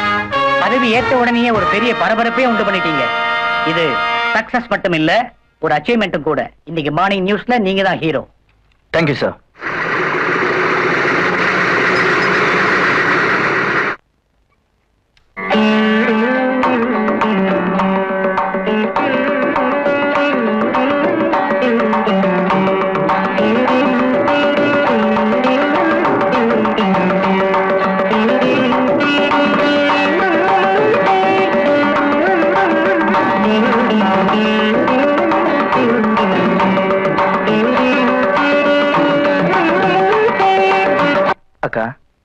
பதவி ஏற்ற உடனேயே ஒரு பெரிய பரபரப்பே உண்டு பண்ணிட்டீங்க இது சக்சஸ் மட்டும் இல்ல ஒரு அச்சீவ்மெண்ட்டும் கூட இன்னைக்கு மார்னிங் நியூஸ்ல நீங்க தான் ஹீரோ தேங்க்யூ சார் அக்கா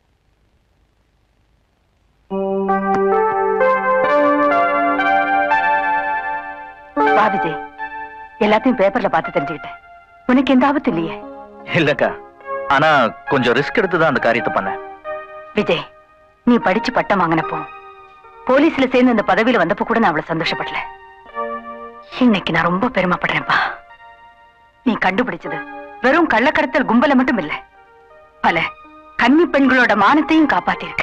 வா விஜய் எல்லாத்தையும் பேப்பர்ல பார்த்து தெரிஞ்சுக்கிட்டேன் உனக்கு எந்த ஆபத்து இல்லையே இல்லக்கா ஆனா கொஞ்சம் ரிஸ்க் எடுத்து தான் அந்த காரியத்தை பண்ணேன் விஜய் நீ படிச்சு பட்டம் வாங்கினப்போ போலீஸ்ல சேர்ந்து இந்த பதவியில வந்தப்போ கூட நான் அவ்வளவு சந்தோஷப்படல இன்னைக்கு நான் ரொம்ப பெருமைப்படுறேன்ப்பா நீ கண்டுபிடிச்சது வெறும் கள்ளக்கடத்தல் கும்பல மட்டும் இல்ல பல கன்னி பெண்களோட மானத்தையும் காப்பாத்திருக்க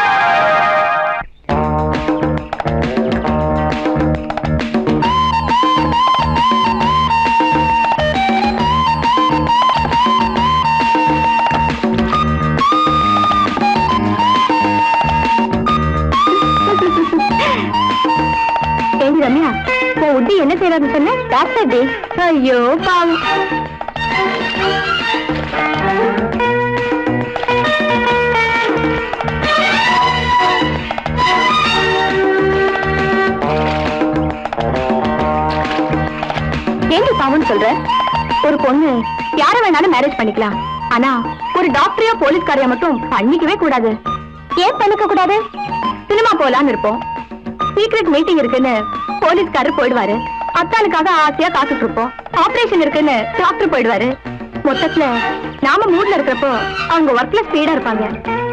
ஏண்டி ரம்யா உன் உட்டி என்ன செய்யறாரு சொன்ன டாக்டர் டி ஐயோ பாவம் ஏண்டி பாவம்னு சொல்ற ஒரு பொண்ணு யார வேணாலும் மேரேஜ் பண்ணிக்கலாம் ஆனா ஒரு டாக்டரையோ போலீஸ்காரையோ மட்டும் பண்ணிக்கவே கூடாது ஏன் பண்ணிக்க கூடாது சினிமா போலான்னு இருப்போம் சீக்ரெட் மீட்டிங் இருக்குன்னு போலீஸ்காரர் போயிடுவாரு அத்தானுக்காக ஆசையா காத்துட்டு இருப்போம் ஆபரேஷன் இருக்குன்னு டாக்டர் போயிடுவாரு மொத்தத்துல நாம மூட்ல இருக்கிறப்போ அவங்க ஒர்க்ல ஸ்பீடா இருப்பாங்க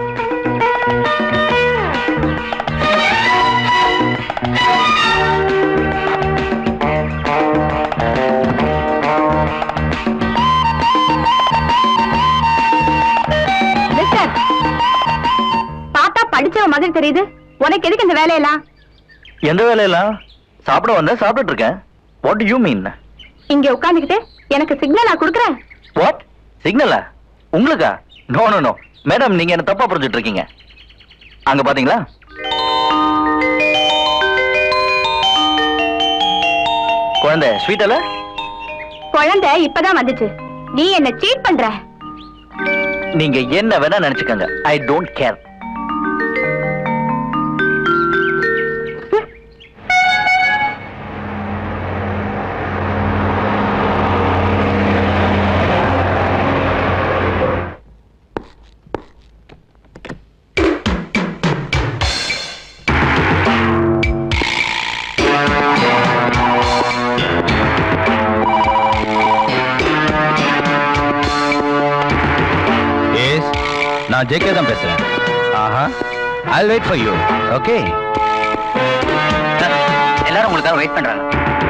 மிஸ்டர் பார்த்தா படிச்சவ மாதிரி தெரியுது உனக்கு எதுக்கு இந்த வேலையெல்லாம் எந்த வேலையெல்லாம் சாப்பிட வந்தேன் சாப்பிட்டுட்டு இருக்கேன் வாட் யூ மீன் இங்க உட்கார்ந்துகிட்டு எனக்கு சிக்னல் நான் கொடுக்குறேன் வாட் சிக்னலா உங்களுக்கா நோ நோ நோ மேடம் நீங்க என்ன தப்பா புரிஞ்சுட்டு இருக்கீங்க அங்க பாத்தீங்களா குழந்தை ஸ்வீட்டல குழந்தை இப்பதான் வந்துச்சு நீ என்ன சீட் பண்ற நீங்க என்ன வேணா நினைச்சுக்கோங்க ஐ டோன்ட் கேர் எஸ் நான் ஜேகே தான் பேசுறேன் ஆஹா I wait for you okay எல்லாரும் உங்களுக்காக வெயிட் பண்றாங்க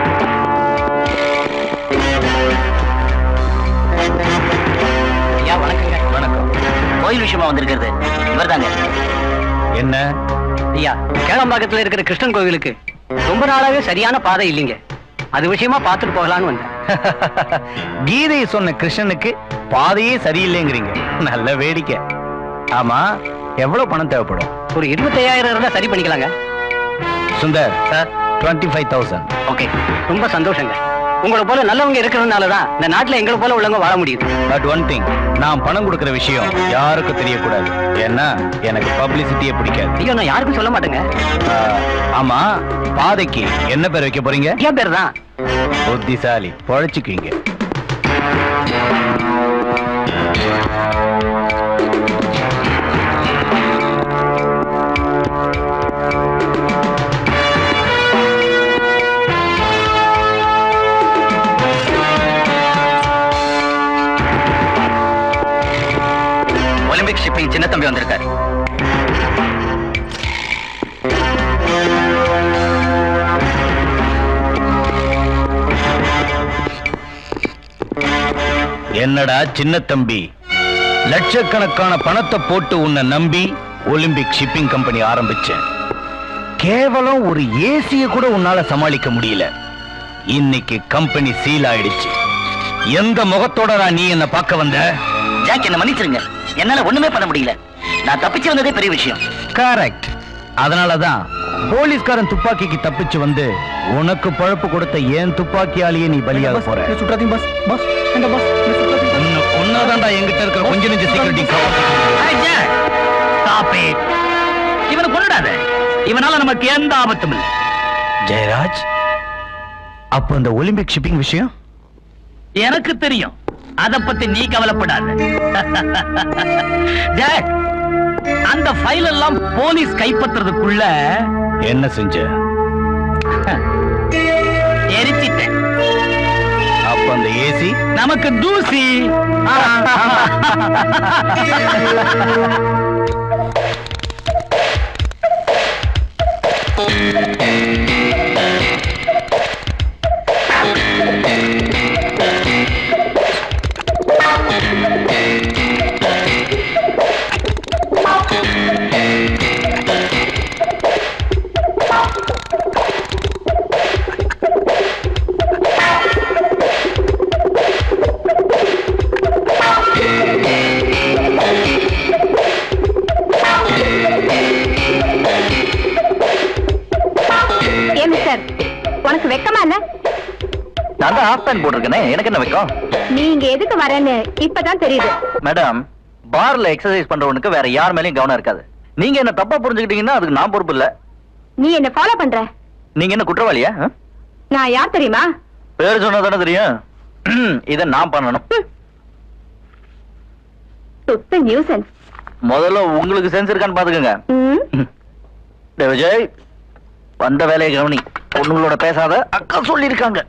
ஐயா வணக்கங்க வணக்கம் கோயில் விஷயமா வந்திருக்கிறது இவர்தாங்க என்ன ஐயா கேளம்பாக்கத்துல இருக்கிற கிருஷ்ணன் கோவிலுக்கு ரொம்ப நாளாவே சரியான பாதை இல்லைங்க அது விஷயமா பார்த்துட்டு போகலான்னு வந்தேன் கீதையை சொன்ன கிருஷ்ணனுக்கு பாதையே சரியில்லைங்கிறீங்க நல்ல வேடிக்கை ஆமா எவ்வளவு பணம் தேவைப்படும் ஒரு இருபத்தையாயிரம் இருந்தா சரி பண்ணிக்கலாங்க Sundar sir twenty five thousand okay ரொம்ப சந்தோஷங்க உங்களை போல நல்லவங்க இருக்கிறதுனால தான் இந்த நாட்டுல எங்களை போல உள்ளவங்க வாழ முடியுது பட் ஒன் திங் நான் பணம் கொடுக்கிற விஷயம் யாருக்கும் தெரியக்கூடாது ஏன்னா எனக்கு பப்ளிசிட்டியே பிடிக்காது ஐயோ நான் யாருக்கும் சொல்ல மாட்டேங்க ஆ, ஆமா பாதைக்கு என்ன பேர் வைக்க போறீங்க என் பேர் தான் புத்திசாலி பொழைச்சுக்குவீங்க ஒலிம்பிக் ஷிப்பிங் சின்ன தம்பி வந்திருக்காரு என்னடா சின்ன தம்பி லட்சக்கணக்கான பணத்தை போட்டு உன்னை நம்பி ஒலிம்பிக் ஷிப்பிங் கம்பெனி ஆரம்பிச்சேன் கேவலம் ஒரு ஏசிய கூட உன்னால சமாளிக்க முடியல இன்னைக்கு கம்பெனி சீல் ஆயிடுச்சு எந்த முகத்தோட நான் நீ என்ன பார்க்க வந்த ஜாக் என்ன மன்னிச்சிருங்க என்னால ஒண்ணுமே பண்ண முடியல நான் தப்பிச்சு வந்ததே பெரிய விஷயம் கரெக்ட் அதனாலதான் போலீஸ்காரன் துப்பாக்கிக்கு தப்பிச்சு வந்து உனக்கு பழப்பு கொடுத்த ஏன் துப்பாக்கியாலேயே நீ பலியாக போற சுற்றாதீங்க பஸ் பஸ் இந்த பஸ் உன்னை கொன்னாதான்டா என்கிட்ட இருக்கிற கொஞ்ச நெஞ்ச செக்யூரிட்டி இவனை கொண்டாத இவனால நமக்கு எந்த ஆபத்தும் இல்லை ஜெயராஜ் அப்ப அந்த ஒலிம்பிக் ஷிப்பிங் விஷயம் எனக்கு தெரியும் அத பத்தி நீ கவலைப்படாத ஜாக் அந்த ஃபைல் எல்லாம் போலீஸ் கைப்பற்றுறதுக்குள்ள என்ன செஞ்ச எரிச்சிட்டேன் அப்ப அந்த ஏசி நமக்கு தூசி ஏன் மிஸ்டர் உனக்கு வெக்கமா இல்ல நான் தான் ஆஃப் பேன் போட்டிருக்கேனே எனக்கு என்ன வைக்கும் நீ இங்க எதுக்கு வரேன்னு இப்பதான் தெரியுது மேடம் பார்ல எக்ஸசைஸ் பண்றவனுக்கு வேற யார் மேலயும் கவனம் இருக்காது நீங்க என்ன தப்பா புரிஞ்சுக்கிட்டீங்கன்னா அதுக்கு நான் பொறுப்பு இல்ல நீ என்ன ஃபாலோ பண்ற நீங்க என்ன குற்றவாளியா ஆ? நான் யார் தெரியுமா பேர் சொன்னா தானே தெரியும் இத நான் பண்ணணும் சுத்த நியூசன்ஸ் முதல்ல உங்களுக்கு சென்ஸ் இருக்கான்னு பாத்துக்கோங்க டேய் விஜய் வந்த வேலையை கவனி பொண்ணுங்களோட பேசாத அக்கா சொல்லியிருக்காங்க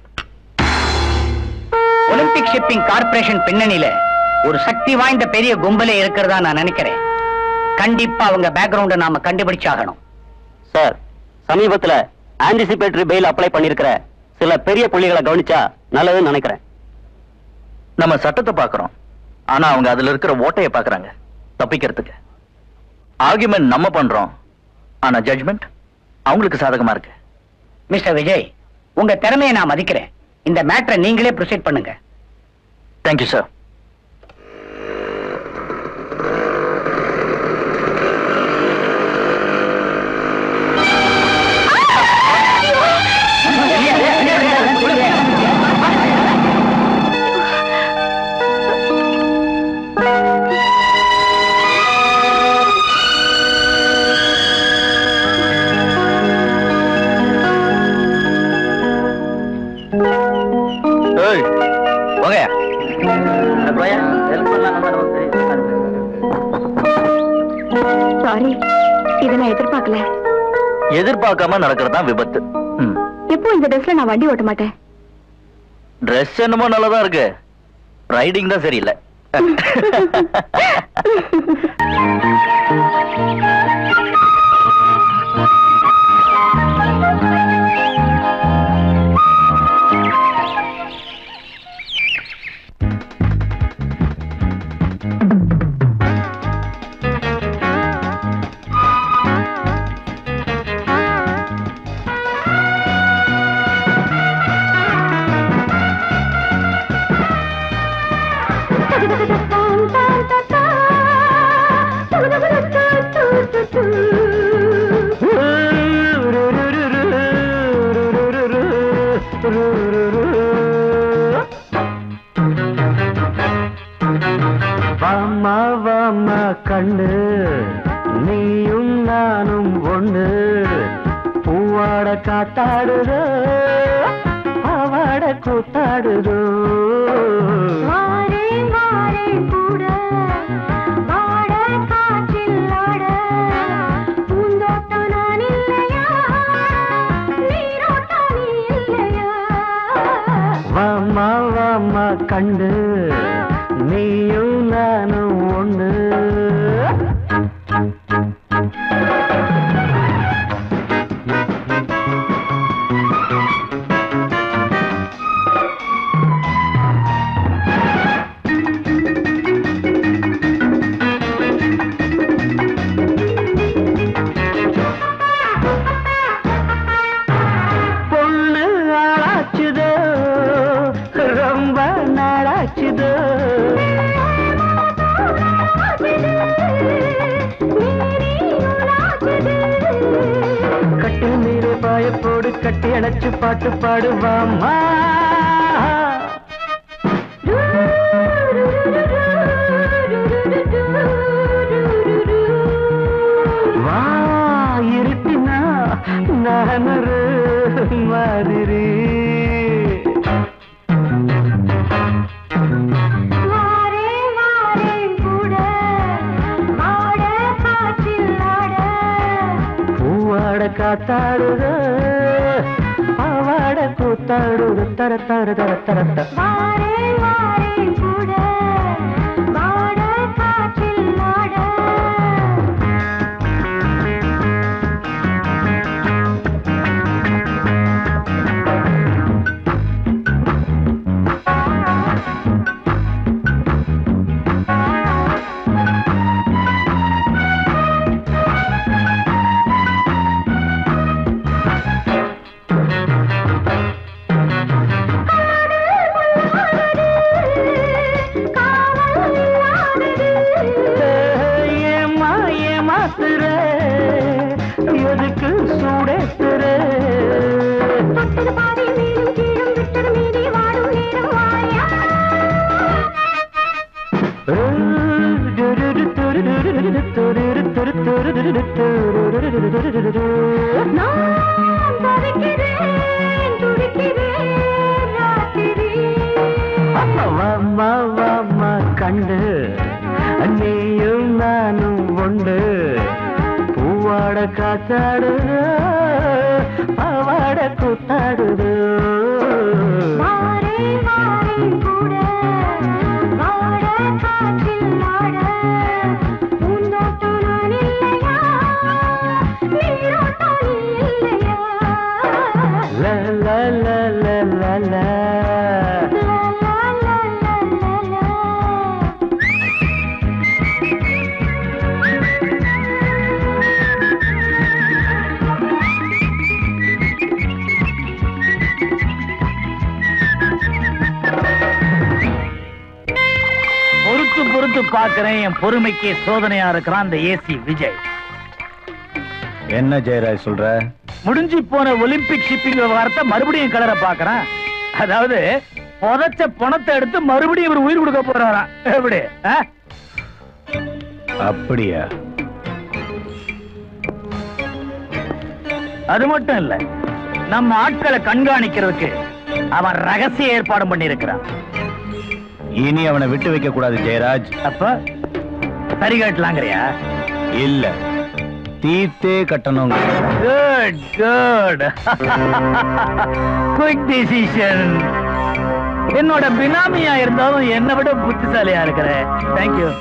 ஒலிம்பிக் ஷிப்பிங் கார்ப்பரேஷன் பின்னணியில ஒரு சக்தி வாய்ந்த பெரிய கும்பலே இருக்கிறதா நான் நினைக்கிறேன் கண்டிப்பா அவங்க பேக்ரவுண்ட நாம கண்டுபிடிச்சாகணும் சார் சமீபத்துல ஆன்டிசிபேட்டரி பெயில் அப்ளை பண்ணிருக்கிற சில பெரிய புள்ளிகளை கவனிச்சா நல்லதுன்னு நினைக்கிறேன் நம்ம சட்டத்தை பாக்குறோம் ஆனா அவங்க அதுல இருக்கிற ஓட்டைய பாக்குறாங்க தப்பிக்கிறதுக்கு ஆர்குமெண்ட் நம்ம பண்றோம் ஆனா ஜட்ஜ்மெண்ட் அவங்களுக்கு சாதகமா இருக்கு மிஸ்டர் விஜய் உங்க திறமையை நான் மதிக்கிறேன் இந்த மேட்டரை நீங்களே ப்ரொசீட் பண்ணுங்க தேங்க்யூ சார் ஏய் வாங்க சாரி இதை நான் எதிர்பார்க்கல எதிர்பார்க்காம நடக்கிறது தான் விபத்து எப்போ இந்த ட்ரெஸ்ல நான் வண்டி ஓட்ட மாட்டேன் ட்ரெஸ் என்னமோ நல்லதா இருக்கு ரைடிங் தான் சரியில்லை வாமா வாமா கண்ணு நீயும் நானும் ஒண்ணு பூவாட காத்தாடுதோ பாவாட கூத்தாடுதோ வாமா வாமா கண்டு நீயும் நானும் ஒண்ணு கட்டிய போடு கட்டி அணைச்சு பாட்டு பாடுவாமா வா இருட்டினா நான் ஒரு மாதிரி பூவாட காத்தாடுத பாவாட கூத்தாடுது தர தர தர தர தர ஏமா ஏமாத்துற எதுக்கு சூடேத்துற வாமா வாமா கண்டு நீயும் நானும் ஒன்று பூவாட காத்தாடுது பாவாட கூத்தாடுது La la la la la la பொறுத்து பொறுத்து பாக்குறேன் என் பொறுமைக்கு சோதனையா இருக்கிறான் அந்த ஏசி விஜய் என்ன ஜெயராஜ் சொல்ற முடிஞ்சு போன ஒலிம்பிக் ஷிப்பிங் விவகாரத்தை மறுபடியும் கலர பாக்குறேன் அதாவது புதைச்ச பணத்தை எடுத்து மறுபடியும் இவர் உயிர் கொடுக்க போறாராம் எப்படி ஆ? அப்படியா அது மட்டும் இல்ல நம்ம ஆட்களை கண்காணிக்கிறதுக்கு அவன் ரகசிய ஏற்பாடு பண்ணி இருக்கிறான் இனி அவனை விட்டு வைக்க கூடாது ஜெயராஜ் அப்ப சரி கட்டலாங்கிறியா இல்ல தீர்த்தே கட்டணும் குட் குட் குயிக் டிசிஷன் என்னோட பினாமியா இருந்தாலும் என்னை விட புத்திசாலியா இருக்கிற தேங்க்யூ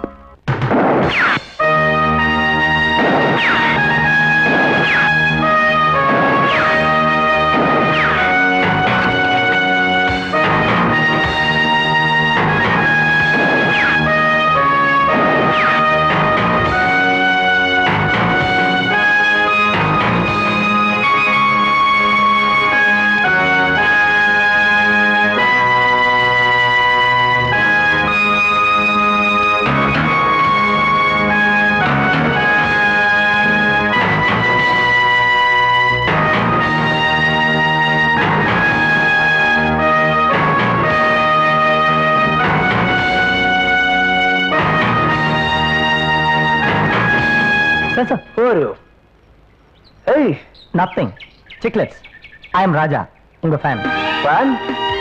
ஒரு ஏய் nothing chiclets I am Raja உங்க ஃபேன் ஃபேன்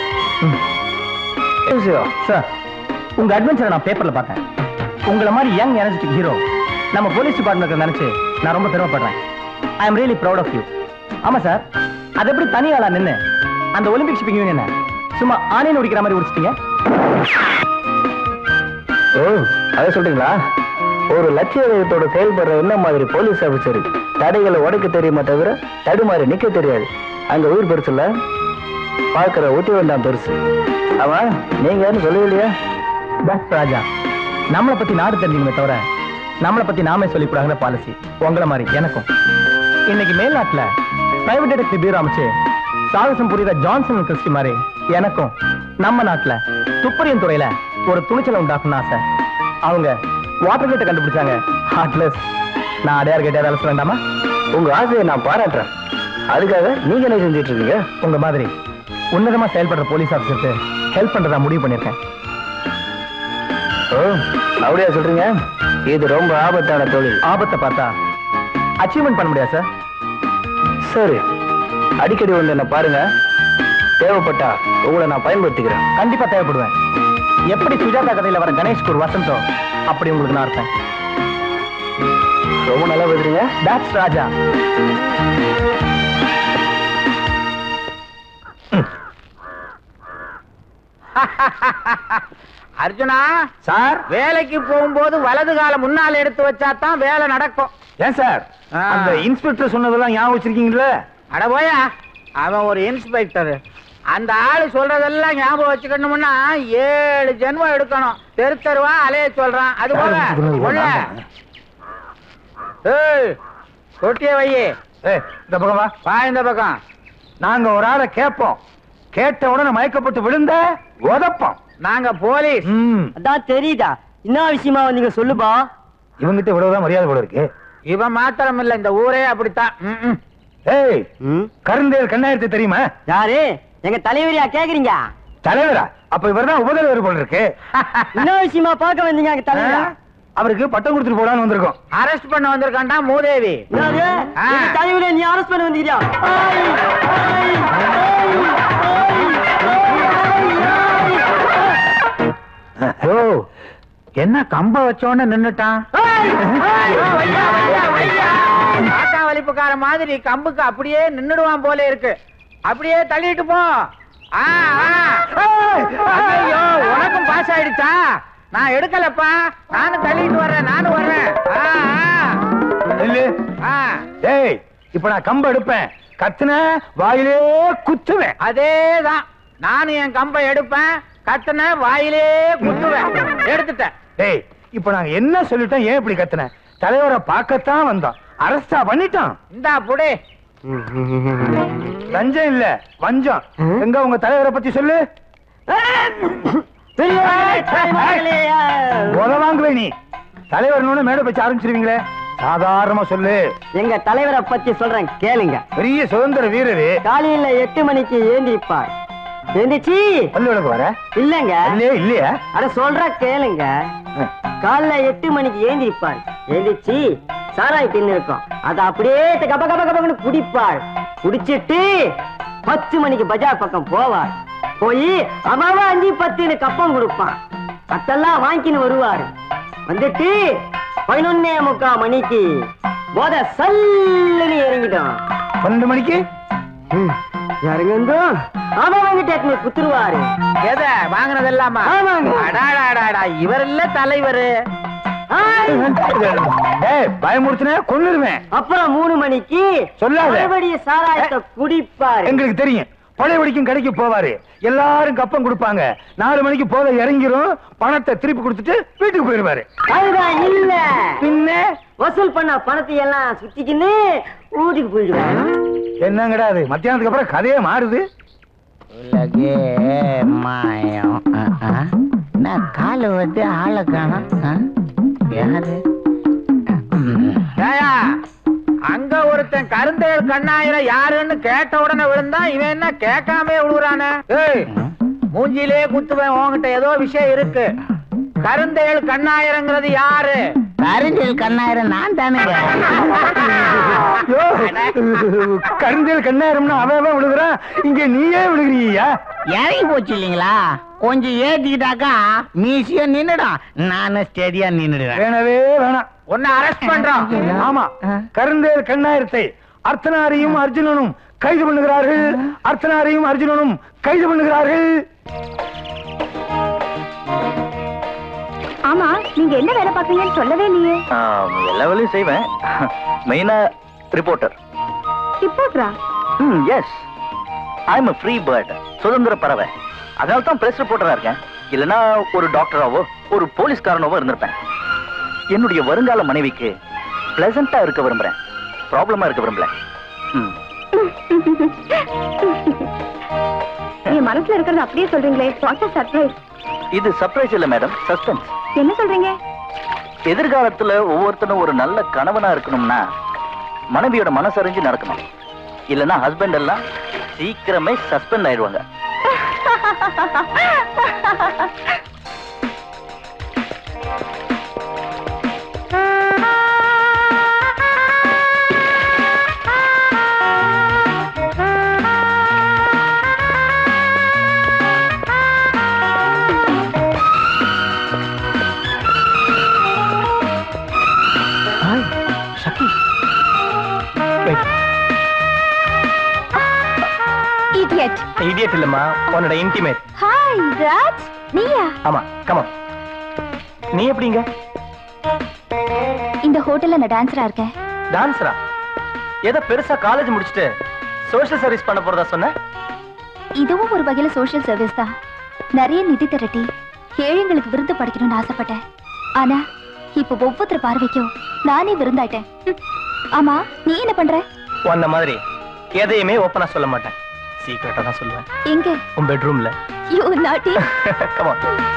சார் உங்க அட்வென்ச்சரை நான் பேப்பர்ல பார்த்தேன் உங்களை மாதிரி யங் எனர்ஜெட்டிக் ஹீரோ நம்ம போலீஸ் டிபார்ட்மெண்ட்ல நினைச்சு நான் ரொம்ப பெருமைப்படுறேன் I am really proud of you ஆமா சார் அது எப்படி தனி ஆளா நின்னு அந்த ஒலிம்பிக் ஷிப்பிங் யூனியனை சும்மா ஆனியன் உடிக்கிற மாதிரி உடிச்சிட்டீங்க ஓ அதை சொல்றீங்களா ஒரு லட்சிய வேகத்தோட செயல்படுற என்ன மாதிரி போலீஸ் ஆபீசர் தடைகளை உடைக்க தெரியுமா தவிர தடுமாறி நிக்க தெரியாது அங்க உயிர் பெருசு இல்ல பாக்குற ஊட்டி வேண்டாம் பெருசு அவன் நீங்க யாரும் சொல்லவே இல்லையா பஸ் ராஜா நம்மளை பத்தி நாடு தெரிஞ்சுக்கணுமே தவிர நம்மளை பத்தி நாமே சொல்லிக்கூடாங்கிற பாலிசி உங்களை மாதிரி எனக்கும் இன்னைக்கு மேல்நாட்டுல பிரைவேட் டிடெக்டிவ் பியூரோ அமைச்சு சாகசம் புரியுற ஜான்சன் அண்ட் கிறிஸ்டி மாதிரி எனக்கும் நம்ம நாட்டுல துப்பறியும் துறையில ஒரு துணிச்சலை உண்டாக்கணும் ஆசை அவங்க வாட்டர் கேட்டை கண்டுபிடிச்சாங்க ஹார்ட்லெஸ் நான் அடையார் கேட்டே வேலை சொல்ல வேண்டாமா உங்க ஆசையை நான் பாராட்டுறேன் அதுக்காக நீங்க என்ன செஞ்சுட்டு இருக்கீங்க உங்க மாதிரி உன்னதமா செயல்படுற போலீஸ் ஆபீசருக்கு ஹெல்ப் பண்றதா முடிவு பண்ணிருக்கேன் ஓ அப்படியா சொல்றீங்க இது ரொம்ப ஆபத்தான தொழில் ஆபத்தை பார்த்தா அச்சீவ்மெண்ட் பண்ண முடியாது சார் சரி அடிக்கடி வந்து என்ன பாருங்க தேவைப்பட்டா உங்களை நான் பயன்படுத்திக்கிறேன் கண்டிப்பா தேவைப்படுவேன் எப்படி சுஜாதா கதையில வர கணேஷ்க்கு ஒரு வசந்தம் அப்படி உங்களுக்கு நான் இருப்பேன் ரொம்ப நல்லா பேசுறீங்க டாக்ஸ் ராஜா அர்ஜுனா சார் வேலைக்கு போகும்போது வலது கால முன்னால எடுத்து வச்சா தான் வேலை நடக்கும் ஏன் சார் ஆ. அந்த இன்ஸ்பெக்டர் சொன்னதெல்லாம் ஞாபகம் வச்சிருக்கீங்களா அட போயா அவன் ஒரு இன்ஸ்பெக்டர் அந்த ஆளு சொல்றதெல்லாம் ஞாபகம் வச்சுக்கணும்னா ஏழு ஜென்மம் எடுக்கணும் தெரு தெருவா அலைய சொல்றான் அது போல உள்ள. ஏய் தொட்டிய வையே ஏய் இந்த பக்கம் வா வா இந்த பக்கம் நாங்க ஒரு ஆளை கேட்போம் கேட்ட உடனே மயக்கப்பட்டு விழுந்த உதப்போம் நாங்க போலீஸ் ம் அதான் தெரியுதா என்ன விஷயமா வந்தீங்க சொல்லுப்பா இவங்கிட்ட இவ்வளவுதான் மரியாதை போல இருக்கு இவன் மாத்திரம் இல்ல இந்த ஊரே அப்படித்தான் ம், ம். ஏய் கருந்தேல் கண்ணாயிரத்தை தெரியுமா யாரு எங்க தலைவரியா கேக்குறீங்க தலைவரா அப்ப இவர்தான் உபதலைவர் போல இருக்கு என்ன விஷயமா பார்க்க வந்தீங்க எங்க தலைவரா ஆ? அவருக்கு பட்டம் கொடுத்துட்டு போலான்னு வந்திருக்கோம் அரெஸ்ட் பண்ண வந்திருக்கான்டா மூதேவி என்னது? ஆ. எங்க தலைவரை நீ அரெஸ்ட் பண்ண வந்தீங்க ஓ என்ன கம்ப வச்சோன்னு நின்னுட்டான் காக்கா வலிப்புக்கார மாதிரி கம்புக்கு அப்படியே நின்னுடுவான் போல இருக்கு அப்படியே தள்ளிட்டு போ ஆ, ஆ. ஐயையோ, உனக்கும் பாஸ் ஆயிடுச்சா நான் எடுக்கலப்பா நானும் தள்ளிட்டு வர்றேன் நானும் வர்றேன் ஆ, இல்லு ஆ, ஆ. ஏய் இப்ப நான் கம்ப எடுப்பேன் கத்துன வாயிலே குத்துவேன் அதேதான் நானும் என் கம்பை எடுப்பேன் கத்துன வாயிலே குத்துவேன் எடுத்துட்டேன் ஏய் இப்ப நாங்க என்ன சொல்லிட்டோம் ஏன் இப்படி கத்துன தலைவரை பார்க்கத்தான் வந்தோம் அரஸ்டா பண்ணிட்டோம் இந்தா புடி லஞ்சம் இல்ல வஞ்சம் எங்க உங்க தலைவரை பத்தி சொல்லு உத வாங்குவே நீ தலைவர் மேடை வச்சு ஆரம்பிச்சிருவீங்களே சாதாரணமா சொல்லு எங்க தலைவரை பத்தி சொல்றேன் கேளுங்க பெரிய சுதந்திர வீரரு காலையில எட்டு மணிக்கு ஏந்திப்பார் எந்திரிச்சு பல்லுவலுக்கு வர இல்லங்க இல்லையே இல்லையா அட சொல்ற கேளுங்க காலைல எட்டு மணிக்கு ஏந்திரிப்பார் எந்திரிச்சு சாராய் தின்னு இருக்கும் அத அப்படியே கப கப கபன்னு குடிப்பாள் குடிச்சிட்டு பத்து மணிக்கு பஜார் பக்கம் போவார் போய் அவன் அஞ்சு பத்துன்னு கப்பம் கொடுப்பான் அதெல்லாம் வாங்கின்னு வருவாரு வந்துட்டு பதினொன்னே முக்கா மணிக்கு போத சல்லுன்னு இறங்கிடும் பன்னெண்டு மணிக்கு இறங்கும் அவன் வந்துட்டு குத்துருவாரு எத வாங்கினது இல்லாம ஆமாங்க. அடாடாடாடா இவர் இல்ல தலைவர் ஏய் பயமுறுத்தின கொன்னுருவேன் அப்புறம் மூணு மணிக்கு சொல்லாத. மறுபடியும் சாராயத்தை குடிப்பாரு எங்களுக்கு தெரியும் பழைய வடிக்கும் கடைக்கு போவாரு எல்லாரும் கப்பம் கொடுப்பாங்க நாலு மணிக்கு போத இறங்கிரும் பணத்தை திருப்பி கொடுத்துட்டு வீட்டுக்கு போயிருவாரு அதுதான் இல்ல பின்ன வசூல் பண்ண பணத்தை எல்லாம் சுத்திக்கின்னு ஊட்டிக்கு போயிடுவாங்க என்னங்கடா அது மத்தியானத்துக்கு அப்புறம் கதையே மாறுது உலகே மாயம் நான் கால வந்து ஆளை காணும் யாரு அங்க ஒருத்தன் கருந்தேல் கண்ணாயிர யாருன்னு கேட்ட உடனே விழுந்தா இவன் என்ன கேட்காம விழுறானே ஏய் மூஞ்சிலே குத்துவேன் உன்கிட்ட ஏதோ விஷயம் இருக்கு கருந்தேல் கண்ணாயிரங்கிறது யாரு கருந்தேல் கண்ணாயிரம் நான் தானுங்க ஐயோ, கருந்தேல் கண்ணாயிரம்னா அவன் அவன் விழுகுறான் இங்க நீயே விழுகிறீயா இறங்கி போச்சு இல்லைங்களா கொஞ்சம் ஏத்திக்கிட்டாக்கா மீசியம் நின்னுடும் நானும் ஸ்டெடியா நின்னுடுவேன் வேணவே வேணாம் உன்னை அரெஸ்ட் பண்றோம் ஆமா கருந்தேல் கண்ணாயிரத்தை அர்த்தனாரியும் அர்ஜுனனும் கைது பண்ணுகிறார்கள் அர்த்தனாரியும் அர்ஜுனனும் கைது பண்ணுகிறார்கள் ஆமா நீங்க என்ன வேலை பாக்குறீங்கன்னு சொல்லவே இல்லையே ஆம், எல்லா வேலையும் செய்வேன் மெயினா ரிப்போர்ட்டர் ரிப்போர்ட்டரா hmm yes I am free bird சுதந்திர பறவை அதனால தான் பிரஸ் ரிப்போர்ட்டரா இருக்கேன் இல்லனா ஒரு டாக்டராவோ ஒரு போலீஸ்காரனாவோ இருந்திருப்பேன் என்னுடைய வருங்கால மனைவிக்கு பிளசண்டா இருக்க விரும்புறேன் ப்ராப்ளமா இருக்க விரும்பல ம் என் மனசுல இருக்கிறது அப்படியே சொல்றீங்களே வாட் சர்ப்ரைஸ் இது சர்ப்ரைஸ் இல்ல மேடம் சஸ்பென்ஸ் என்ன சொல்றீங்க எதிர்காலத்துல ஒவ்வொருத்தனும் ஒரு நல்ல கணவனா இருக்கணும்னா மனைவியோட மனசறிஞ்சு நடக்கணும் இல்லைன்னா ஹஸ்பண்ட் எல்லாம் சீக்கிரமே சஸ்பெண்ட் ஆயிடுவாங்க சக்தி இடியட் இடியட் இல்லம்மா உன்னோட இன்டிமேட் ஹாய் ராஜ் நீயா ஆமா கமா நீ எப்படிங்க இந்த ஹோட்டல்ல நான் டான்சரா இருக்கேன் டான்ஸரா ஏதோ பெருசா காலேஜ் முடிச்சுட்டு சோஷியல் சர்வீஸ் பண்ண போறதா சொன்ன இதுவும் ஒரு வகையில சோஷியல் சர்வீஸ் தான் நிறைய நிதி திரட்டி ஏழைங்களுக்கு விருந்து படைக்கணும்னு ஆசைப்பட்டேன் ஆனா இப்ப ஒவ்வொருத்தர் பார்வைக்கும் நானே விருந்தாயிட்டேன் ஹம். ஆமா நீ என்ன பண்ற உன்ன மாதிரி எதையுமே ஓப்பனா சொல்ல மாட்டேன் சீக்கிரட்டா தான் சொல்லுவேன் எங்க உன் பெட்ரூம்ல யூ நாட்டி கமா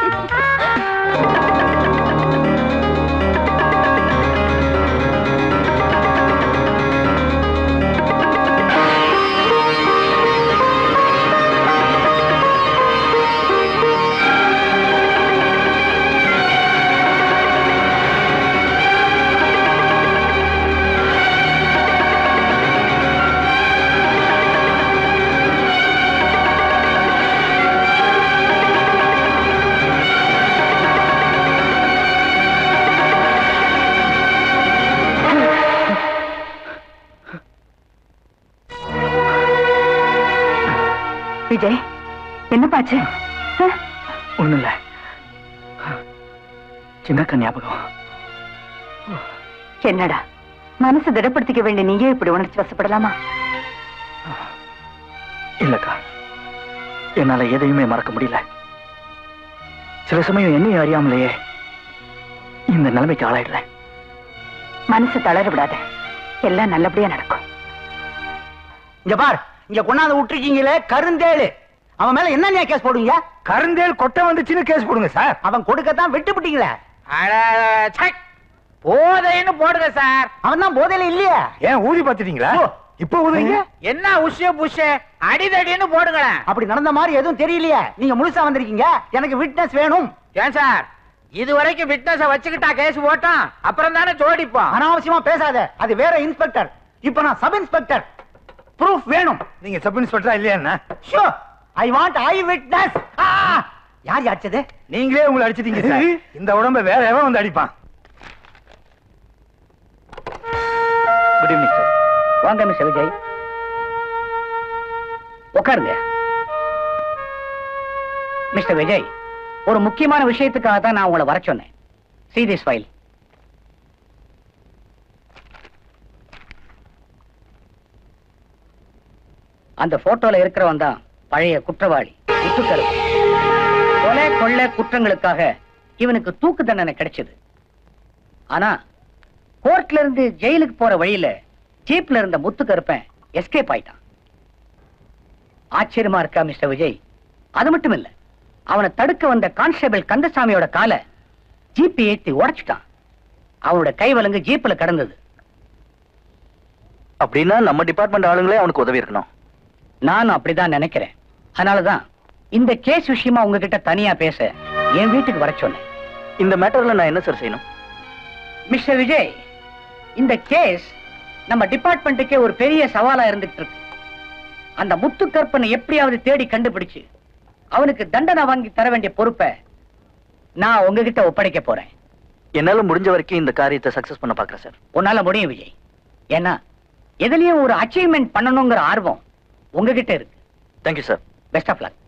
விஜய் என்னப்பாச்சு ஒண்ணும் இல்ல சின்னக்க ஞாபகம் என்னடா மனசு திடப்படுத்திக்க வேண்டிய நீயே இப்படி உணர்ச்சி வசப்படலாமா இல்லக்கா என்னால எதையுமே மறக்க முடியல சில சமயம் என்னையும் அறியாமலேயே இந்த நிலைமைக்கு ஆளாயிடுறேன் மனசு தளர விடாத எல்லாம் நல்லபடியா நடக்கும் இங்க பார் இங்க கொண்டாந்து விட்டுருக்கீங்களே கருந்தேளு அவன் மேல என்ன கேஸ் போடுவீங்க கருந்தேல் கொட்டை வந்துச்சுன்னு கேஸ் போடுங்க சார் அவன் கொடுக்கத்தான் விட்டுப்பிட்டீங்களே போதைன்னு போடுங்க சார் அவன் தான் போதையில இல்லையா ஏன் ஊதி பாத்துட்டீங்களா இப்ப ஊதுங்க என்ன உஷ புஷ அடிதடின்னு போடுங்களேன் அப்படி நடந்த மாதிரி எதுவும் தெரியலையே நீங்க முழுசா வந்திருக்கீங்க எனக்கு விட்னஸ் வேணும் ஏன் சார் இது வரைக்கும் விட்னஸ வச்சுக்கிட்டா கேஸ் போட்டோம் அப்புறம் தானே ஜோடிப்போம் அனாவசியமா பேசாத அது வேற இன்ஸ்பெக்டர் இப்ப நான் சப் இன்ஸ்பெக்டர் ப்ரூஃப் வேணும் நீங்க சப் இன்ஸ்பெக்டரா இல்லையா என்ன so I want I witness யார் அடிச்சது நீங்களே உங்களை அடிச்சிட்டீங்க சார் இந்த உடம்ப வேற எவன் வந்து அடிப்பான் குட் ஈவினிங் சார் வாங்க மிஸ்டர் விஜய் உட்காருங்க மிஸ்டர் விஜய் ஒரு முக்கியமான விஷயத்துக்காக தான் நான் உங்களை வர சொன்னேன் see this ஃபைல் அந்த போட்டோல இருக்கிறவன் தான் பழைய குற்றவாளி முத்துக்கருப்பு கொலை கொள்ளை குற்றங்களுக்காக இவனுக்கு தூக்கு தண்டனை கிடைச்சது ஆனா கோர்ட்ல இருந்து ஜெயிலுக்கு போற வழியில ஜீப்ல இருந்த முத்துக்கருப்பன் எஸ்கேப் ஆயிட்டான் ஆச்சரியமா இருக்கா மிஸ்டர் விஜய் அது மட்டும் இல்ல அவனை தடுக்க வந்த கான்ஸ்டபிள் கந்தசாமியோட காலை ஜீப்பை ஏத்தி உடைச்சிட்டான் அவனோட கை வலங்கு ஜீப்ல கடந்தது அப்படின்னா நம்ம டிபார்ட்மெண்ட் ஆளுங்களே அவனுக்கு உதவி இருக்கணும் நானும் அப்படிதான் நினைக்கிறேன் அதனாலதான் இந்த கேஸ் விஷயமா உங்ககிட்ட தனியா பேச என் வீட்டுக்கு வர சொன்னேன் இந்த மேட்டர்ல நான் என்ன சார் செய்யணும் மிஸ்டர் விஜய் இந்த கேஸ் நம்ம டிபார்ட்மெண்ட்டுக்கே ஒரு பெரிய சவாலா இருந்துட்டு இருக்கு அந்த முத்துக்கற்பனை எப்படியாவது தேடி கண்டுபிடிச்சு அவனுக்கு தண்டனை வாங்கி தர வேண்டிய பொறுப்பை நான் உங்ககிட்ட ஒப்படைக்க போறேன் என்னால முடிஞ்ச வரைக்கும் இந்த காரியத்தை சக்சஸ் பண்ண பாக்குறேன் சார் உன்னால முடியும் விஜய் ஏன்னா எதுலயும் ஒரு அச்சீவ்மெண்ட் பண்ணணுங்கிற ஆர்வம் உங்ககிட்ட இருக்கு thank you sir best of luck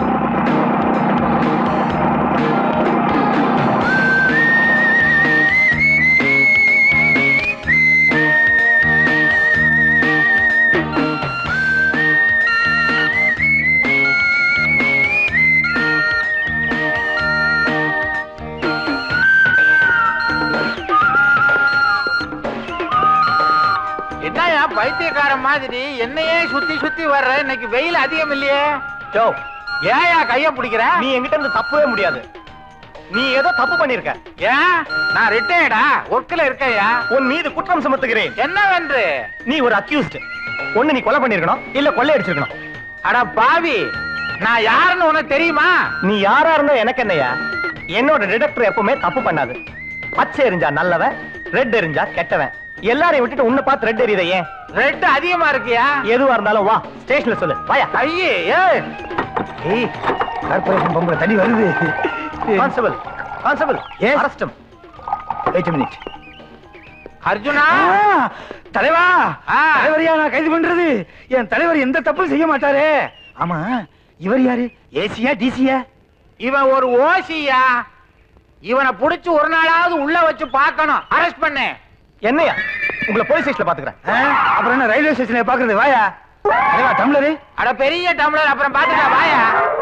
என்னயா பைத்தியக்காரன் மாதிரி என்னையே சுத்தி சுத்தி வர்ற இன்னைக்கு வெயில் அதிகம் இல்லையே ஜோ ஏயா கைய பிடிக்கிற நீ என்கிட்ட இருந்து தப்பவே முடியாது நீ ஏதோ தப்பு பண்ணிருக்க ஏன் நான் ரிட்டையர்டா ஒர்க்ல இருக்கேயா உன் மீது குற்றம் சுமத்துகிறேன் என்னவென்று நீ ஒரு அக்யூஸ்ட் ஒண்ணு நீ கொலை பண்ணிருக்கணும் இல்ல கொள்ளை அடிச்சிருக்கணும் அட பாவி நான் யாருன்னு உனக்கு தெரியுமா நீ யாரா இருந்தா எனக்கு என்னையா என்னோட டிடெக்டர் எப்பவுமே தப்பு பண்ணாது பச்சை எரிஞ்சா நல்லவன் ரெட் எரிஞ்சா கெட்டவன் எல்லாரையும் விட்டுட்டு உன்னை பார்த்து ரெட் எரியுத ஏன் ரெட் அதிகமா இருக்கியா எதுவா இருந்தாலும் வா ஸ்டேஷன்ல சொல்லு வாயா ஐயே ஏய் ஏய் கார்பரேஷன் பொம்பளை தண்ணி வருது constable constable Yes. Arrest him wait minute Arjuna தலைவா ஆ. தலைவரையா நான் கைது பண்றது என் தலைவர் எந்த தப்பும் செய்ய மாட்டாரே ஆமா இவர் யாரு ஏசியா டிசியா இவன் ஒரு ஓசியா இவனை புடிச்சு ஒரு நாளாவது உள்ள வச்சு பார்க்கணும் அரெஸ்ட் பண்ணு என்னையா உங்களை போலீஸ் ஸ்டேஷன்ல பாத்துக்கிறேன் அப்புறம் என்ன ரயில்வே ஸ்டேஷன்ல பாக்குறது வாயா தலைவா டம்ளரு அட பெரிய டம்ளர் அப்புறம் பாத்துக்க வாயா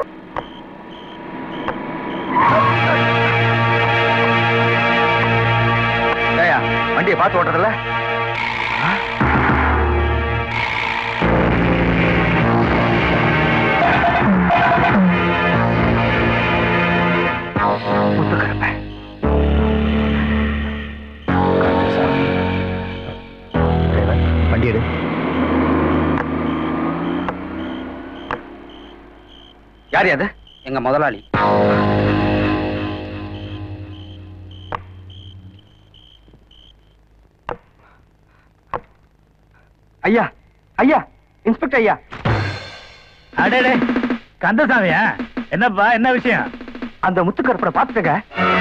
ஏயா வண்டியை பார்த்து ஓட்டுறதுல முத்துக்கருப்பேன் வண்டி எடு யார் அது எங்க முதலாளி ஐயா ஐயா இன்ஸ்பெக்டர் ஐயா அடே கந்தசாமியா என்னப்பா என்ன விஷயம் அந்த முத்துக்கருப்பனை பார்த்துட்டேங்க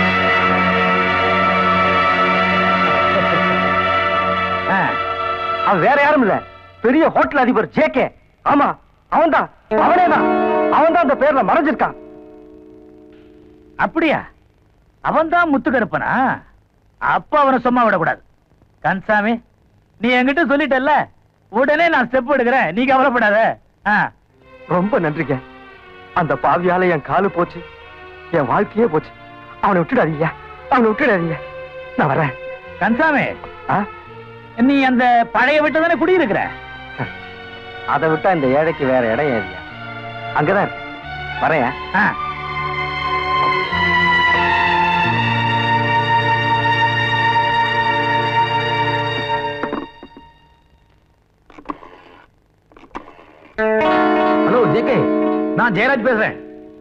ஆ, அவன் வேற யாரும் இல்ல பெரிய ஹோட்டல் அதிபர் ஜேகே ஆமா அவன்தான் அவனே தான் அவன் தான் அந்த பேர்ல மறைஞ்சிருக்கான் அப்படியா அவன் தான் முத்துக்கருப்பனா அப்ப அவனை சும்மா விடக்கூடாது கன்சாமி நீ என்கிட்ட சொல்லிட்டல்ல உடனே நான் ஸ்டெப் எடுக்கிறேன் நீ கவலைப்படாத ஆ, ரொம்ப நன்றிங்க அந்த பாவியால என் காலு போச்சு என் வாழ்க்கையே போச்சு அவனை விட்டுடாதீங்க அவனை விட்டுடாதீங்க நான் வரேன் கன்சாமி ஆ? நீ அந்த பழைய வீட்டு தானே குடியிருக்கிற அதை விட்டா இந்த ஏழைக்கு வேற இடம் ஏறியா அங்கதான் இருக்கு. வரேன் ஆ. ஹலோ ஜேகே நான் ஜெயராஜ் பேசுறேன்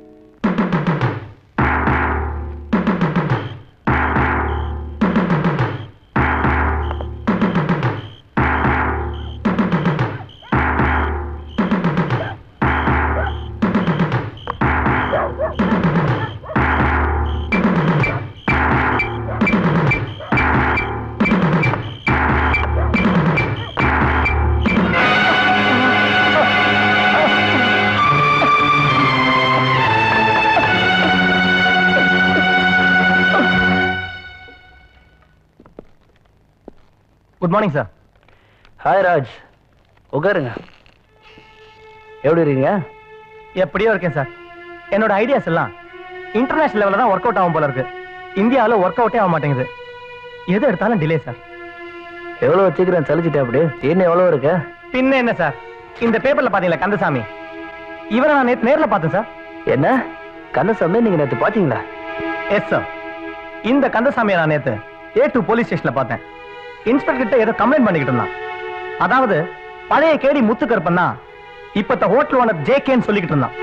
good morning sir hi Raj உட்காருங்க எப்படி இருக்கீங்க எப்படியோ இருக்கேன் சார் என்னோட ஐடியாஸ் எல்லாம் இன்டர்நேஷனல் லெவலில் தான் ஒர்க் அவுட் ஆகும் போல இருக்கு இந்தியாவில் ஒர்க் அவுட்டே ஆக மாட்டேங்குது எது எடுத்தாலும் டிலே சார் எவ்வளவு சீக்கிரம் சலிச்சிட்டே அப்படி இன்னும் எவ்வளவு இருக்கு பின்ன என்ன சார் இந்த பேப்பர்ல பாத்தீங்களா கந்தசாமி இவரை நான் நேத்து நேர்ல பார்த்தேன் சார் என்ன கந்தசாமி நீங்க நேத்து பாத்தீங்களா எஸ் சார் இந்த கந்தசாமியை நான் நேத்து ஏ டூ போலீஸ் ஸ்டேஷன்ல பார்த்தேன் இன்ஸ்பெக்டர் கிட்ட ஏதோ கம்ப்ளைண்ட் பண்ணிக்கிட்டு இருந்தான் அதாவது பழைய கேடி முத்துக்கருப்பன் தான் இப்பத்த ஹோட்டல் ஓனர் ஜேகேன்னு சொல்லிக்கிட்டு இருந்தான்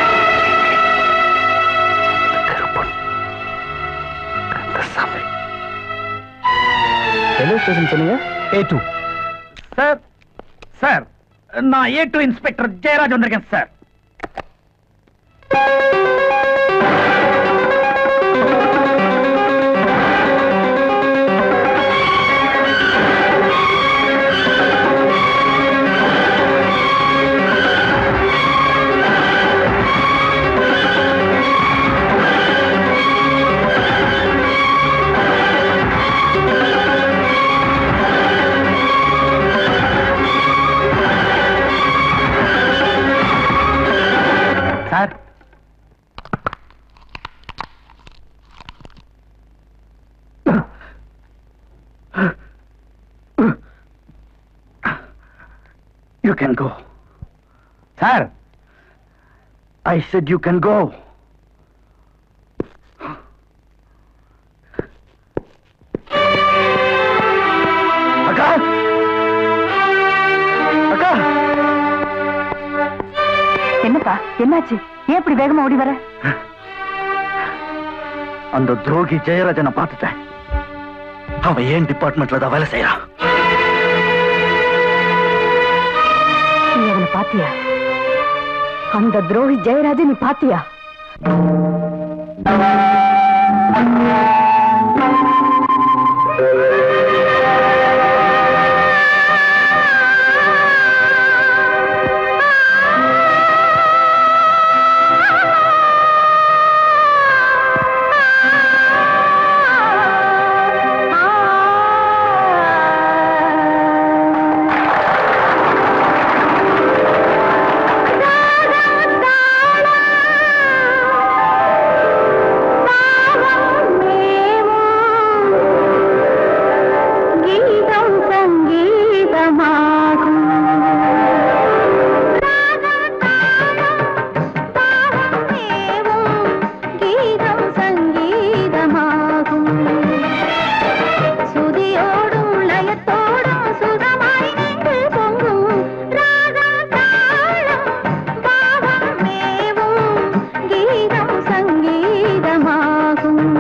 என்ன ஸ்டேஷன் சொன்னீங்க ஏ டூ சார் சார் நான் ஏ டூ இன்ஸ்பெக்டர் ஜெயராஜ் வந்திருக்கேன் sir sir You can go. Sir I said you can go. அக்கா அக்கா என்னாச்சு ஏன் இப்படி வேகமா ஓடி வர அந்த துரோகி ஜெயராஜனை பார்த்துட்டேன் அவன் ஏன் டிபார்ட்மெண்ட்ல தான் வேலை செய்யறான் நீ அவனை பாத்தியா அந்த துரோகி ஜெயராஜ நீ பாத்தியா கீதம் சங்கீதமாகும் கீதம் சங்கீதமாகும் சுதியோடும் லயத்தோடும் சுகமாய் நின்று பொங்கும் ராகம் தாளம் பாவம் மேவும் கீதம் சங்கீதமாகும்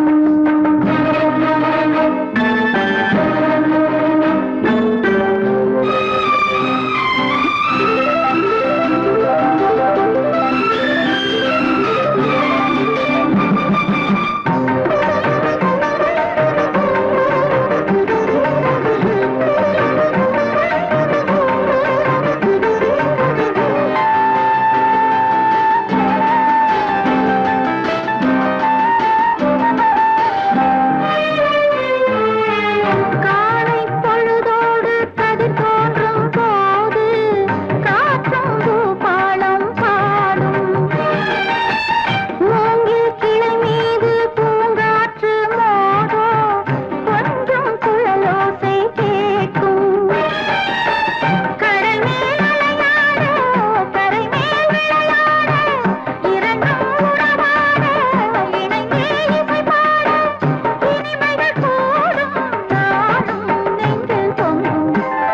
காலை பொழுதோடு கதிர் தோன்றும் போது காற்றும் பூபாலம் பாடும் மூங்கில் கிளை மீது பூங்காற்று மோதோ கொஞ்சம் குழலோசை கேட்கும் கடல் மேல் அலையாட கரை மேல் விளையாட இரண்டும் உறவாட இணைந்தே இசை பாட இனிமைகள் கூடும் நாடும் நெஞ்சில் பொங்கும்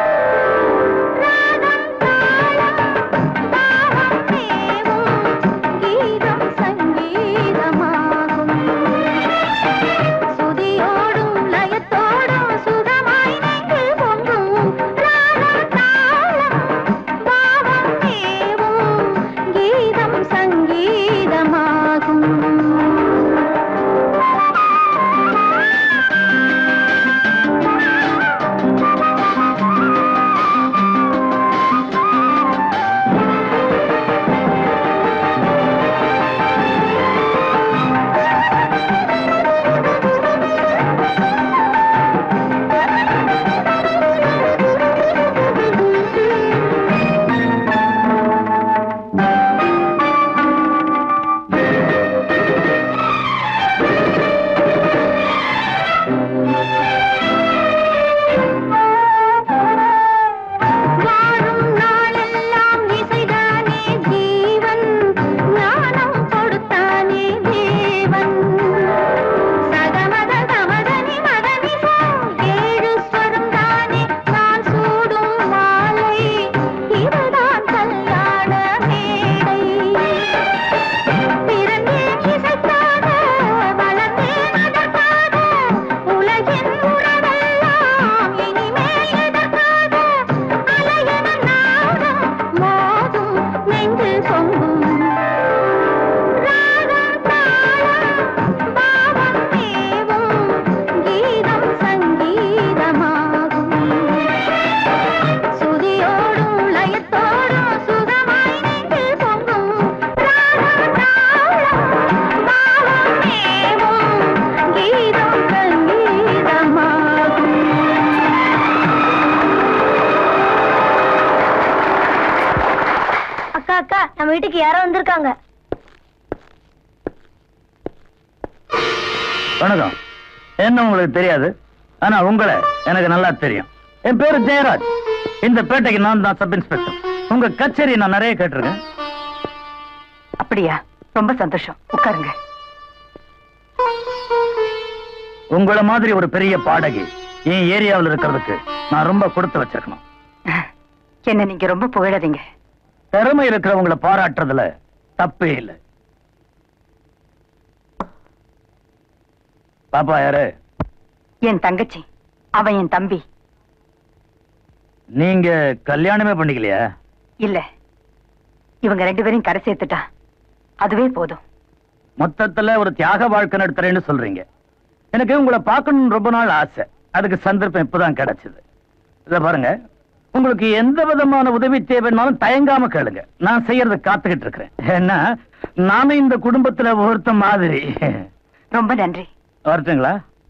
ராகம் தாளம் பாவம் மேவும் கீதம் சங்கீதமாகும் சுதியோடும் லயத்தோடும் சுகமாய் நெஞ்சில் பொங்கும் ராகம் தாளம் பாவம் மேவும் கீதம் சங்கீதமாகும் வாழும் நாளெல்லாம் இசைதானே ஜீவன் ஞானம் கொடுத்தானே தேவன் சகமத சமதனி மதனி சா ஏழு ஸ்வரம் தானே நான் சூடும் மாலை இதுதான் கல்யாண மேடை பிறந்தேன் இசைக்காக வளர்ந்தேன் அதற்காக உலகின் உறவெல்லாம் இனிமேல் எதற்காக அலையென நாடும் மோதும் நெஞ்சில் பொங்கும் ராகம் தாளம் பாவம் மேவும் கீதம் சங்கீதமாகும் சுதியோடும் லயத்தோடும் சுகமாய் நெஞ்சில் பொங்கும் ராகம் தாளம் பாவம் மேவும் கீதம் சங்கீதமாகும் அக்கா அக்கா நம்ம வீட்டுக்கு யாரோ வந்திருக்காங்க வணக்கம் என்ன உங்களுக்கு தெரியாது ஆனா உங்களை எனக்கு நல்லா தெரியும் என் பேரு ஜெயராஜ் இந்த பேட்டைக்கு நான் தான் சப் இன்ஸ்பெக்டர் உங்க கச்சேரி நான் நிறைய கேட்டிருக்கேன் அப்படியா ரொம்ப சந்தோஷம் உட்காருங்க உங்கள மாதிரி ஒரு பெரிய பாடகி என் ஏரியாவில் இருக்கிறதுக்கு நான் ரொம்ப கொடுத்து வச்சிருக்கணும் என்ன நீங்க ரொம்ப புகழாதீங்க திறமை இருக்கிறவங்களை பாராட்டுறதுல தப்பே இல்லை பாப்பா யாரு என் தங்கச்சி அவன் என் தம்பி நீங்க கல்யாணமே பண்ணிக்கலையா இல்ல இவங்க ரெண்டு பேரையும் கரை சேர்த்துட்டா அதுவே போதும் மொத்தத்துல ஒரு தியாக வாழ்க்கை நடத்துறேன்னு சொல்றீங்க எனக்கு உங்களை பார்க்கணும்னு ரொம்ப நாள் ஆசை அதுக்கு சந்தர்ப்பம் இப்பதான் கிடைச்சது இத பாருங்க உங்களுக்கு எந்த விதமான உதவி தேவைன்னாலும் தயங்காம கேளுங்க நான் செய்யறத காத்துக்கிட்டு இருக்கிறேன் ஏன்னா நானும் இந்த குடும்பத்துல ஒருத்த மாதிரி ரொம்ப நன்றி வரட்டுங்களா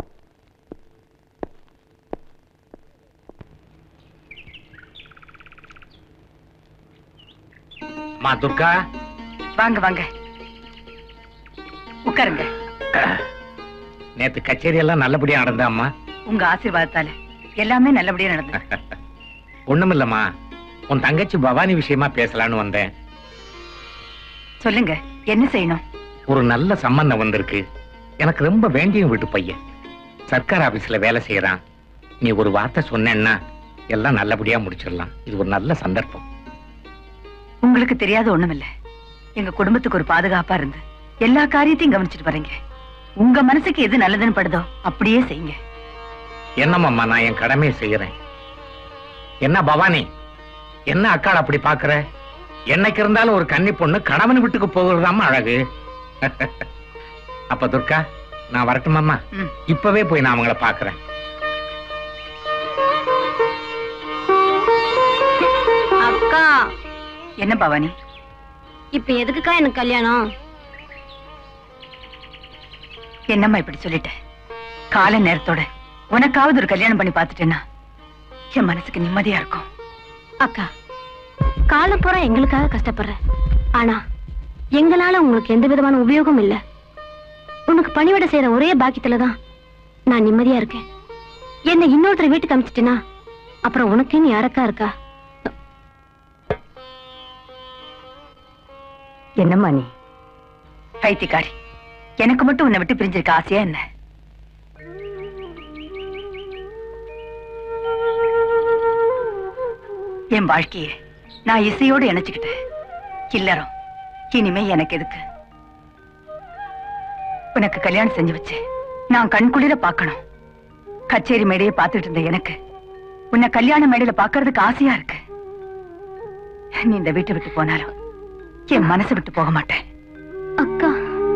மா துர்கா வாங்க வாங்க உட்காருங்க நேத்து கச்சேரி எல்லாம் நல்லபடியா நடந்தாம்மா உங்க ஆசீர்வாதத்தால எல்லாமே நல்லபடியா நடந்தது ஒண்ணுமில்லம்மா உன் தங்கச்சி பவானி விஷயமா பேசலான்னு வந்தேன் சொல்லுங்க என்ன செய்யணும் ஒரு நல்ல சம்பந்தம் வந்திருக்கு எனக்கு ரொம்ப வேண்டிய வீட்டு பையன் சர்க்கார் ஆபீஸ்ல வேலை செய்யறான் நீ ஒரு வார்த்தை சொன்னேன்னா எல்லாம் நல்லபடியா முடிச்சிடலாம் இது ஒரு நல்ல சந்தர்ப்பம் உங்களுக்கு தெரியாத ஒண்ணுமில்ல எங்க குடும்பத்துக்கு ஒரு பாதுகாப்பா இருந்து எல்லா காரியத்தையும் கவனிச்சிட்டு வரீங்க உங்க மனசுக்கு எது நல்லதுன்னு படுதோ அப்படியே செய்யுங்க என்னம்மா நான் என் கடமையை செய்யறேன் என்ன பவானி என்ன அக்காள் அப்படி பாக்குற என்னைக்கு இருந்தாலும் ஒரு கன்னி பொண்ணு கணவன் வீட்டுக்கு போகிறதாம அழகு அப்ப துர்கா நான் வரட்டுமாம்மா ம். இப்பவே போய் நான் அவங்கள பாக்குறேன் அக்கா என்ன பவானி இப்ப எதுக்குக்கா எனக்கு கல்யாணம் என்னம்மா இப்படி சொல்லிட்ட கால நேரத்தோட உனக்காவது ஒரு கல்யாணம் பண்ணி பார்த்துட்டேன்னா என் மனசுக்கு நிம்மதியா இருக்கும் அக்கா காலம் பூரா எங்களுக்காக கஷ்டப்படுறேன் ஆனா எங்களால உங்களுக்கு எந்த விதமான உபயோகம் இல்ல உனக்கு பணிவிட செய்யற ஒரே பாக்கியத்துல தான் நான் நிம்மதியா இருக்கேன் என்ன இன்னொருத்தர் வீட்டுக்கு அமிச்சிட்டேனா அப்புறம் உனக்குன்னு யாரக்கா இருக்கா என்னம்மா நீ பைத்தியக்காரி எனக்கு மட்டும் உன்னை விட்டு பிரிஞ்சிருக்க ஆசையா என்ன என் வாழ்க்கைய நான் இசையோடு இணைச்சுக்கிட்டேன் இல்லறம் இனிமே எனக்கு எதுக்கு உனக்கு கல்யாணம் செஞ்சு வச்சு நான் கண்குளிர பார்க்கணும் கச்சேரி மேடையை பார்த்துட்டு இருந்த எனக்கு உன்னை கல்யாண மேடையில பார்க்கறதுக்கு ஆசையா இருக்கு நீ இந்த வீட்டை விட்டு போனாலும் என் மனசை விட்டு போக மாட்டேன் அக்கா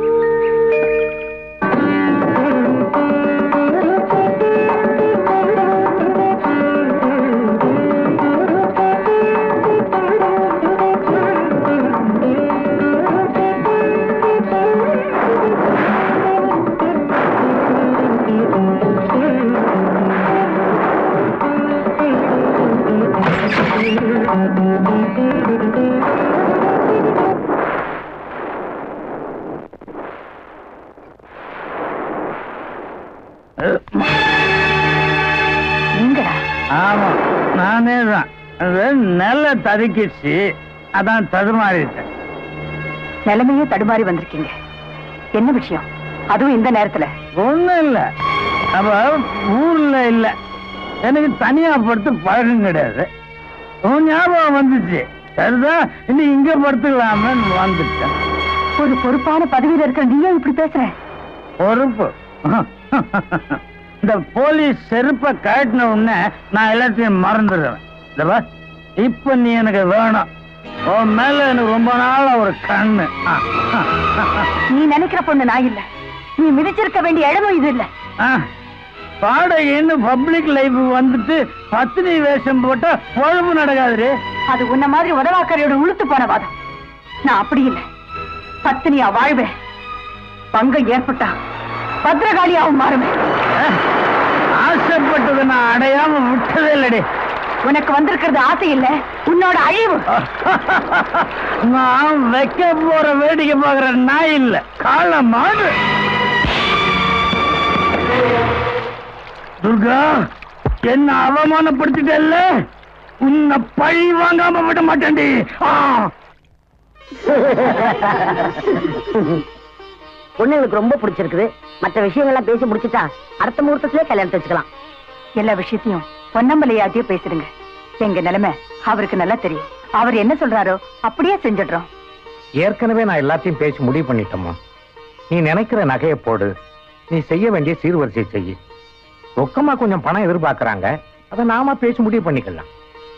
நீங்களா ஆமா நானே தான் அது நல்ல தடுக்கிச்சு அதான் தடுமாறிட்டேன் நிலைமையே தடுமாறி வந்திருக்கீங்க என்ன விஷயம் அதுவும் இந்த நேரத்துல ஒண்ணும் இல்ல அவ ஊர்ல இல்ல எனக்கு தனியா படுத்து பழக்கம் கிடையாது உன் ஞாபகம் வந்துச்சு சரிதான் இன்னும் இங்க படுத்துக்கலாமேன்னு வந்துட்டேன் ஒரு பொறுப்பான பதவியில இருக்கிற நீயே இப்படி பேசுற பொறுப்பு இந்த போலீஸ் செருப்ப காட்டின உடனே நான் எல்லாத்தையும் மறந்துடுவேன் இந்த பார், இப்ப நீ எனக்கு வேணும் உன் மேல எனக்கு ரொம்ப நாளா ஒரு கண்ணு ஆ, ஆ, ஆ, நீ நினைக்கிற பொண்ணு நான் இல்ல நீ மிதிச்சிருக்க வேண்டிய இடமும் இது இல்ல ஆ. பாடகின்னு பப்ளிக் லைஃப் வந்துட்டு பத்தினி வேஷம் போட்டா பொழப்பு நடக்காது அது உன்ன மாதிரி உதவாக்கரையோட உளுத்து போன வாதம் நான் அப்படி இல்ல பத்தினியா வாழ்வேன் பங்கம் ஏற்பட்டா பத்திரகாளியாவும் மாறுவேன் ஆசைப்பட்டதை நான் அடையாம விட்டதே இல்லடி உனக்கு வந்திருக்கிறது ஆசை இல்ல உன்னோட அழிவு நான் வைக்க போற வேடிக்கை பார்க்கிற நாய் இல்ல கால மாடு துர்கா என்ன அவமானப்படுத்திட்டல்ல உன்னை பழி வாங்காம விட மாட்டேன்டி ஆ. பொண்ணுங்களுக்கு ரொம்ப பிடிச்சிருக்குது மற்ற விஷயங்கள்லாம் பேசி முடிச்சுட்டா அடுத்த முகூர்த்தத்திலே கல்யாணத்தை வச்சுக்கலாம் எல்லா விஷயத்தையும் பொன்னம்பலையாட்டியே பேசிடுங்க எங்க நிலைமை அவருக்கு நல்லா தெரியும் அவர் என்ன சொல்றாரோ அப்படியே செஞ்சிடுறோம் ஏற்கனவே நான் எல்லாத்தையும் பேசி முடிவு பண்ணிட்டோமா நீ நினைக்கிற நகையை போடு நீ செய்ய வேண்டிய சீர்வரிசை செய்யு ரொக்கமா கொஞ்சம் பணம் எதிர்பார்க்கறாங்க அதை நாம பேசி முடிவு பண்ணிக்கலாம்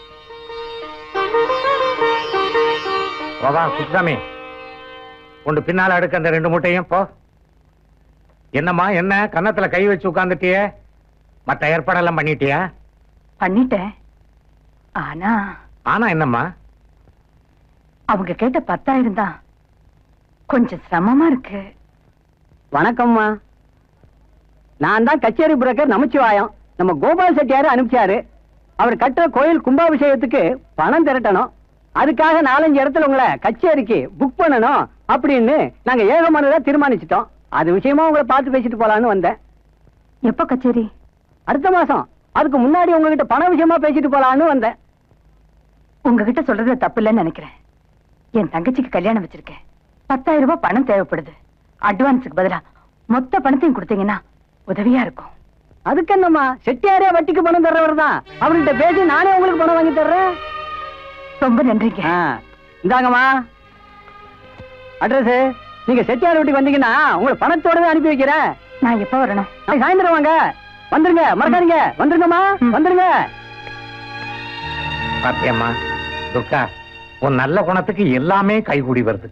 வா குப்சாமி கொண்டு பின்னால அடுக்க அந்த ரெண்டு மூட்டையும் போ என்னம்மா என்ன கன்னத்துல கை வச்சு உட்கார்ந்துட்டியே மத்த ஏற்பாடெல்லாம் பண்ணிட்டியா பண்ணிட்டேன் ஆனா ஆனா என்னம்மா அவங்க கேட்ட பத்தாயிரம் தான் கொஞ்சம் சிரமமா இருக்கு வணக்கம்மா நான் தான் கச்சேரி புரோக்கர் நமச்சிவாயம் நம்ம கோபால் செட்டியார் அனுப்பிச்சாரு அவர் கட்டுற கோயில் கும்பாபிஷேகத்துக்கு பணம் திரட்டணும் அதுக்காக நாலஞ்சு இடத்துல உங்களை கச்சேரிக்கு புக் பண்ணணும் அப்படின்னு நாங்க ஏகமானதா தீர்மானிச்சிட்டோம் அது விஷயமா உங்களை பார்த்து பேசிட்டு போலான்னு வந்தேன் எப்ப கச்சேரி அடுத்த மாசம் அதுக்கு முன்னாடி உங்ககிட்ட பண விஷயமா பேசிட்டு போலான்னு வந்தேன் உங்ககிட்ட சொல்றது தப்பு இல்லைன்னு நினைக்கிறேன் என் தங்கச்சிக்கு கல்யாணம் வச்சிருக்கேன் பத்தாயிரம் ரூபாய் பணம் தேவைப்படுது அட்வான்ஸுக்கு பதிலா மொத்த பணத்தையும் கொடுத்தீங்கன்னா உதவியா இருக்கும் அதுக்கு என்னம்மா செட்டியாரே வட்டிக்கு பணம் தர்றவர் தான் அவர்கிட்ட பேசி நானே உங்களுக்கு பணம் வாங்கி தர்றேன் ரொம்ப நன்றிங்க இந்தாங்கம்மா அட்ரஸ் நீங்க செட்டியார் வீட்டுக்கு வந்தீங்கன்னா உங்களை பணத்தோடவே அனுப்பி வைக்கிறேன் நான் எப்ப வரணும் நாளைக்கு சாயந்தரம் வாங்க வந்துருங்க மறக்காதீங்க வந்துருங்கம்மா வந்துருங்க பாத்தியம்மா துர்கா உன் நல்ல குணத்துக்கு எல்லாமே கைகூடி வருது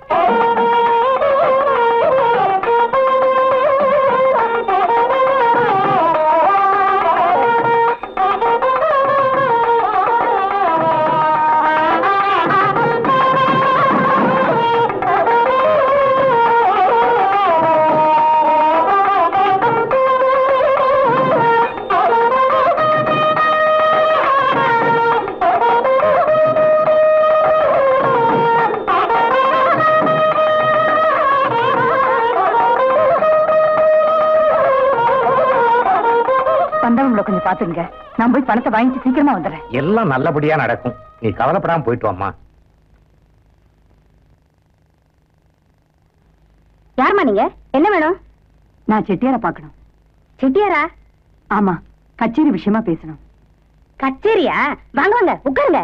வந்தவங்களை கொஞ்சம் பாத்துங்க நான் போய் பணத்தை வாங்கிட்டு சீக்கிரமா வந்துடுறேன் எல்லாம் நல்லபடியா நடக்கும் நீ கவலைப்படாம போயிட்டு வாம்மா யாரும்மா நீங்க என்ன வேணும் நான் செட்டியார பார்க்கணும் செட்டியாரா ஆமா கச்சேரி விஷயமா பேசணும் கச்சேரியா வாங்க வாங்க உட்காருங்க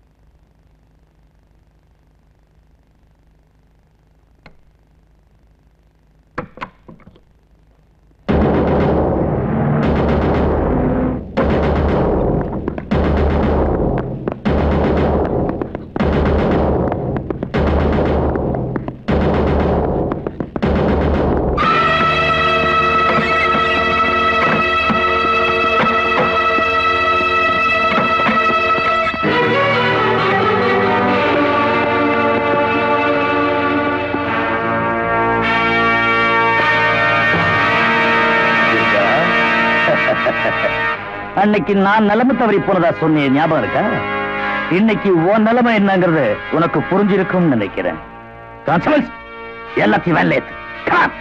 அன்னைக்கு நான் நிலைமை தவறி போனதா சொன்னேன் ஞாபகம் இருக்கா இன்னைக்கு உன் நிலைமை என்னங்கிறது உனக்கு புரிஞ்சிருக்கும்னு நினைக்கிறேன் கான்ஸ்டபிள்ஸ் எல்லாத்தையும் வேலை ஏத்து. Come on.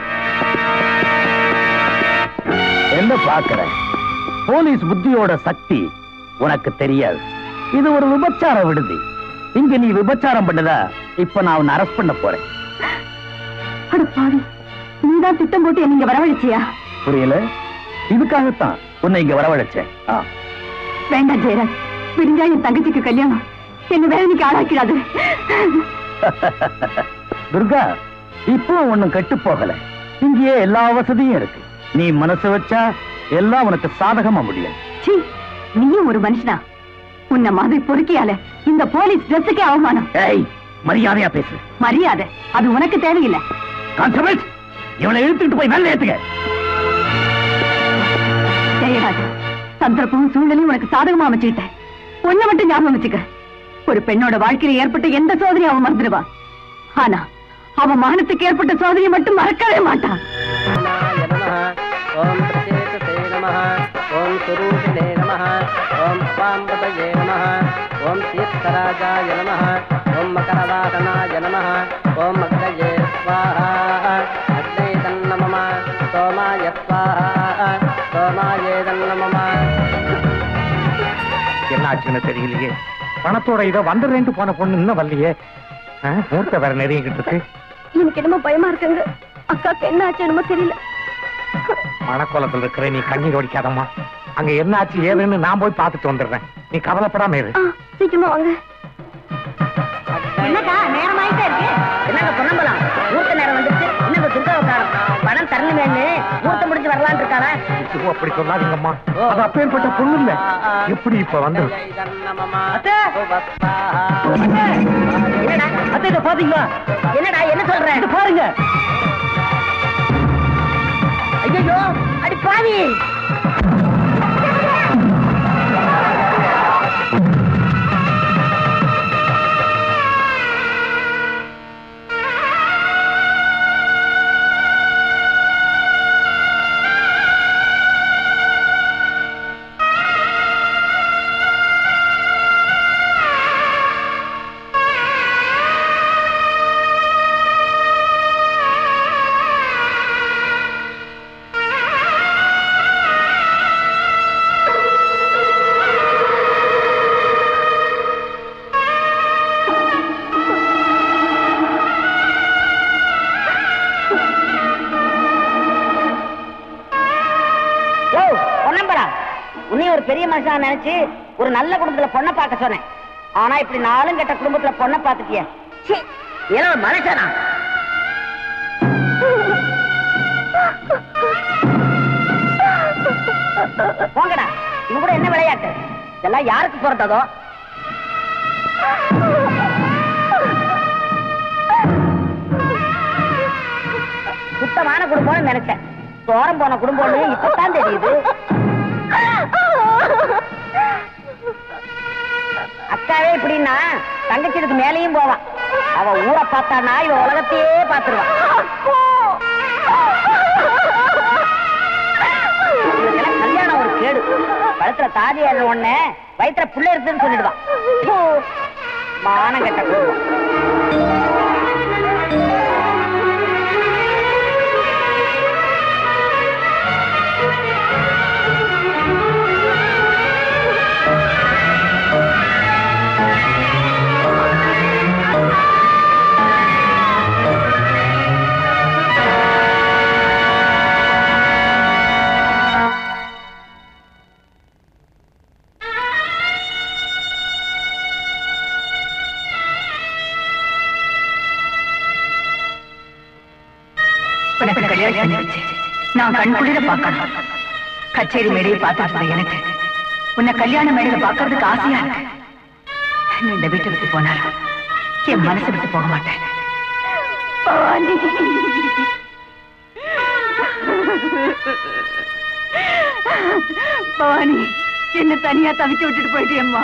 என்ன பாக்குற போலீஸ் புத்தியோட சக்தி உனக்கு தெரியாது இது ஒரு விபச்சார விடுதி இங்க நீ விபச்சாரம் பண்ணதா இப்ப நான் உன்னை அரெஸ்ட் பண்ண போறேன் அட பாவி நீதான் திட்டம் போட்டு என்ன இங்க வரவழைச்சியா புரியல இதுக்காகத்தான் உன்னை இங்க வரவழைச்சேன் ஆ. வேண்டாம் ஜெயராஜ் விடிஞ்சா என் தங்கச்சிக்கு கல்யாணம் என்ன வேதனைக்கு ஆளாக்கிறாது துர்கா இப்போ ஒண்ணும் கெட்டு போகல இங்கேயே எல்லா வசதியும் இருக்கு நீ மனசு வச்சா எல்லாம் உனக்கு சாதகமா முடியும் சீ நீயும் ஒரு மனுஷனா உன்ன மாதிரி பொறுக்கியால இந்த போலீஸ் ட்ரெஸ்ஸுக்கே அவமானம் ஏய் மரியாதையா பேசு மரியாதை அது உனக்கு தேவையில்லை கான்ஸ்டபிள்ஸ் இவனை இழுத்துட்டு போய் வேலை ஏத்துங்க ஜெயராஜ் சந்தர்ப்பமும் சூழ்நிலையும் உனக்கு சாதகமா அமைச்சுக்கிட்டேன் ஒண்ணு மட்டும் ஞாபகம் வச்சுக்க ஒரு பெண்ணோட வாழ்க்கையில ஏற்பட்ட எந்த சோதனையும் அவன் மறந்துடுவா ஆனா அவன் மானத்துக்கு ஏற்பட்ட சோதனையை மட்டும் மறக்கவே மாட்டான் ஓம் பிரச்சேதசே நம ஓம் சுரூபிணே நம ஓம் பாம்பதயே நம ஓம் தீர்த்தராஜாய நம ஓம் மகரவாகனாய நம ஓம் அக்னயே ஸ்வாஹா அக்னே தன்னமம சோமாய ஸ்வாஹா சோமாயே தன்னமம என்னாச்சுன்னு தெரியலையே பணத்தோட இதை வந்துடுறேன்ட்டு போன பொண்ணு இன்னும் வரலையே ஆ, மூர்த்த வேற நெருங்கிட்டு இருக்கு எனக்கு என்னமோ பயமா இருக்குங்க அக்காக்கு என்ன ஆச்சு என்னமோ தெரியல மணக்கோலத்தில் இருக்கிற நீ கண்ணீர் ஒடிக்காதம்மா அங்க என்ன ஆச்சு ஏதுன்னு நான் போய் பார்த்துட்டு வந்துடுறேன் நீ கவலைப்படாம இரு ஆ, சீக்கிரமா வாங்க கல்யாணம்னு முகூர்த்தம் முடிஞ்சு வரலான்னு இருக்கானா ஐயோ, அப்படி சொல்லாதீங்கம்மா அது அப்பேற்பட்ட பொண்ணு இல்ல எப்படி இப்ப வந்து அத்தை! என்னடா அத்தை இத பாத்தீங்களா என்னடா என்ன சொல்ற இது பாருங்க ஐயோ அடி பாவி ஓ பொன்னம்பரா உன்னையும் ஒரு பெரிய மனுஷனா நினைச்சு ஒரு நல்ல குடும்பத்துல பொண்ணை பார்க்க சொன்னேன் ஆனா இப்படி நாலும் கெட்ட குடும்பத்துல பொண்ணை பார்த்துட்டிய ஏன்னா ஒரு மனுஷனா போங்கடா இவங்க கூட என்ன விளையாட்டு இதெல்லாம் யாருக்கு பிறந்ததோ சுத்தமான குடும்பம்னு நினைச்சேன் தோரம் போன குடும்பம்னு இப்பதான் தெரியுது அக்காவே இப்படின்னா தங்கச்சிக்கு மேலேயும் போவான் அவ ஊரை பார்த்தானா இவ உலகத்தையே பார்த்துருவான் இவனுக்கெல்லாம் கல்யாணம் ஒரு கேடு கழுத்துல தாதி ஏற உடனே வயிற்றுல புள்ள இருக்குன்னு சொல்லிடுவான் போ. மானம் கெட்ட குடும்பம் உனக்கு கல்யாணம் பண்ணி வச்சு நான் கண் குளிர பார்க்கணும் கச்சேரி மேடையை பார்த்துட்டு எனக்கு உன்னை கல்யாண மேடையில பார்க்கறதுக்கு ஆசையா இருக்கு நீ இந்த வீட்டை விட்டு போனாலும் என் மனசை விட்டு போக மாட்டேன் பவானி பவானி என்ன தனியா தவிக்க விட்டுட்டு போயிட்டியம்மா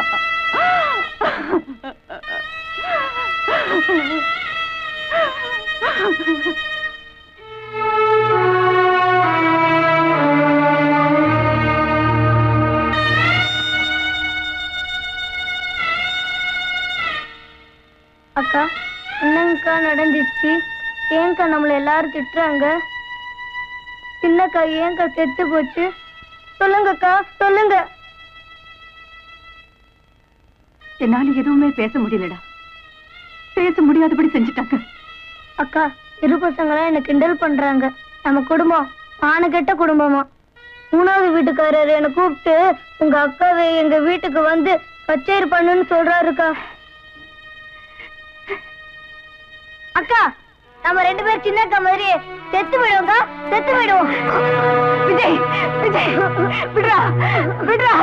அக்கா என்னங்கக்கா நடந்துச்சு ஏங்கா நம்மள எல்லாரும் திட்டுறாங்க சின்னக்கா ஏங்கா செத்து போச்சு சொல்லுங்கக்கா சொல்லுங்க என்னால எதுவுமே பேச முடியலடா பேச முடியாதபடி செஞ்சுட்டாங்க அக்கா இரு பசங்களாம் என்ன கிண்டல் பண்றாங்க நம்ம குடும்பம் ஆன கெட்ட குடும்பமா மூணாவது வீட்டுக்காரர் என்னை கூப்பிட்டு உங்க அக்காவை எங்க வீட்டுக்கு வந்து கச்சேரி பண்ணுன்னு சொல்றாருக்கா அக்கா நம்ம ரெண்டு பேரும் சின்ன அக்கா மாதிரி செத்து விடுவோங்க செத்து விடுவோம் விஜய் விஜய் விடுறா விடுறா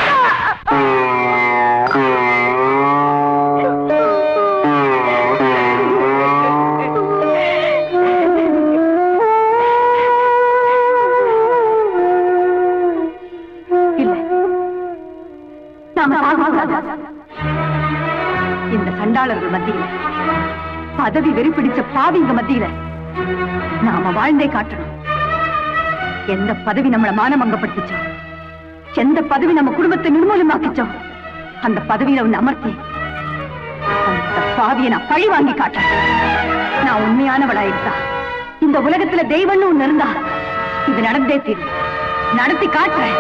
இல்ல நாம சாகக்கூடாது. இந்த சண்டாளர்கள் மத்தியில பதவி வெறி பிடிச்ச பாவிங்க மத்தியில நாம வாழ்ந்தே காட்டணும் எந்த பதவி நம்மள மானமங்கப்படுத்திச்சோ எந்த பதவி நம்ம குடும்பத்தை நிர்மூலமாக்கிச்சோ அந்த பதவியில ஒண்ணு அமர்த்தி அந்த பாவியை நான் பழி வாங்கி காட்டுறேன் நான் உண்மையானவளா இருந்தா இந்த உலகத்துல தெய்வம்னு ஒண்ணு இருந்தா இது நடந்தே தீரும் நடத்தி காட்டுறேன்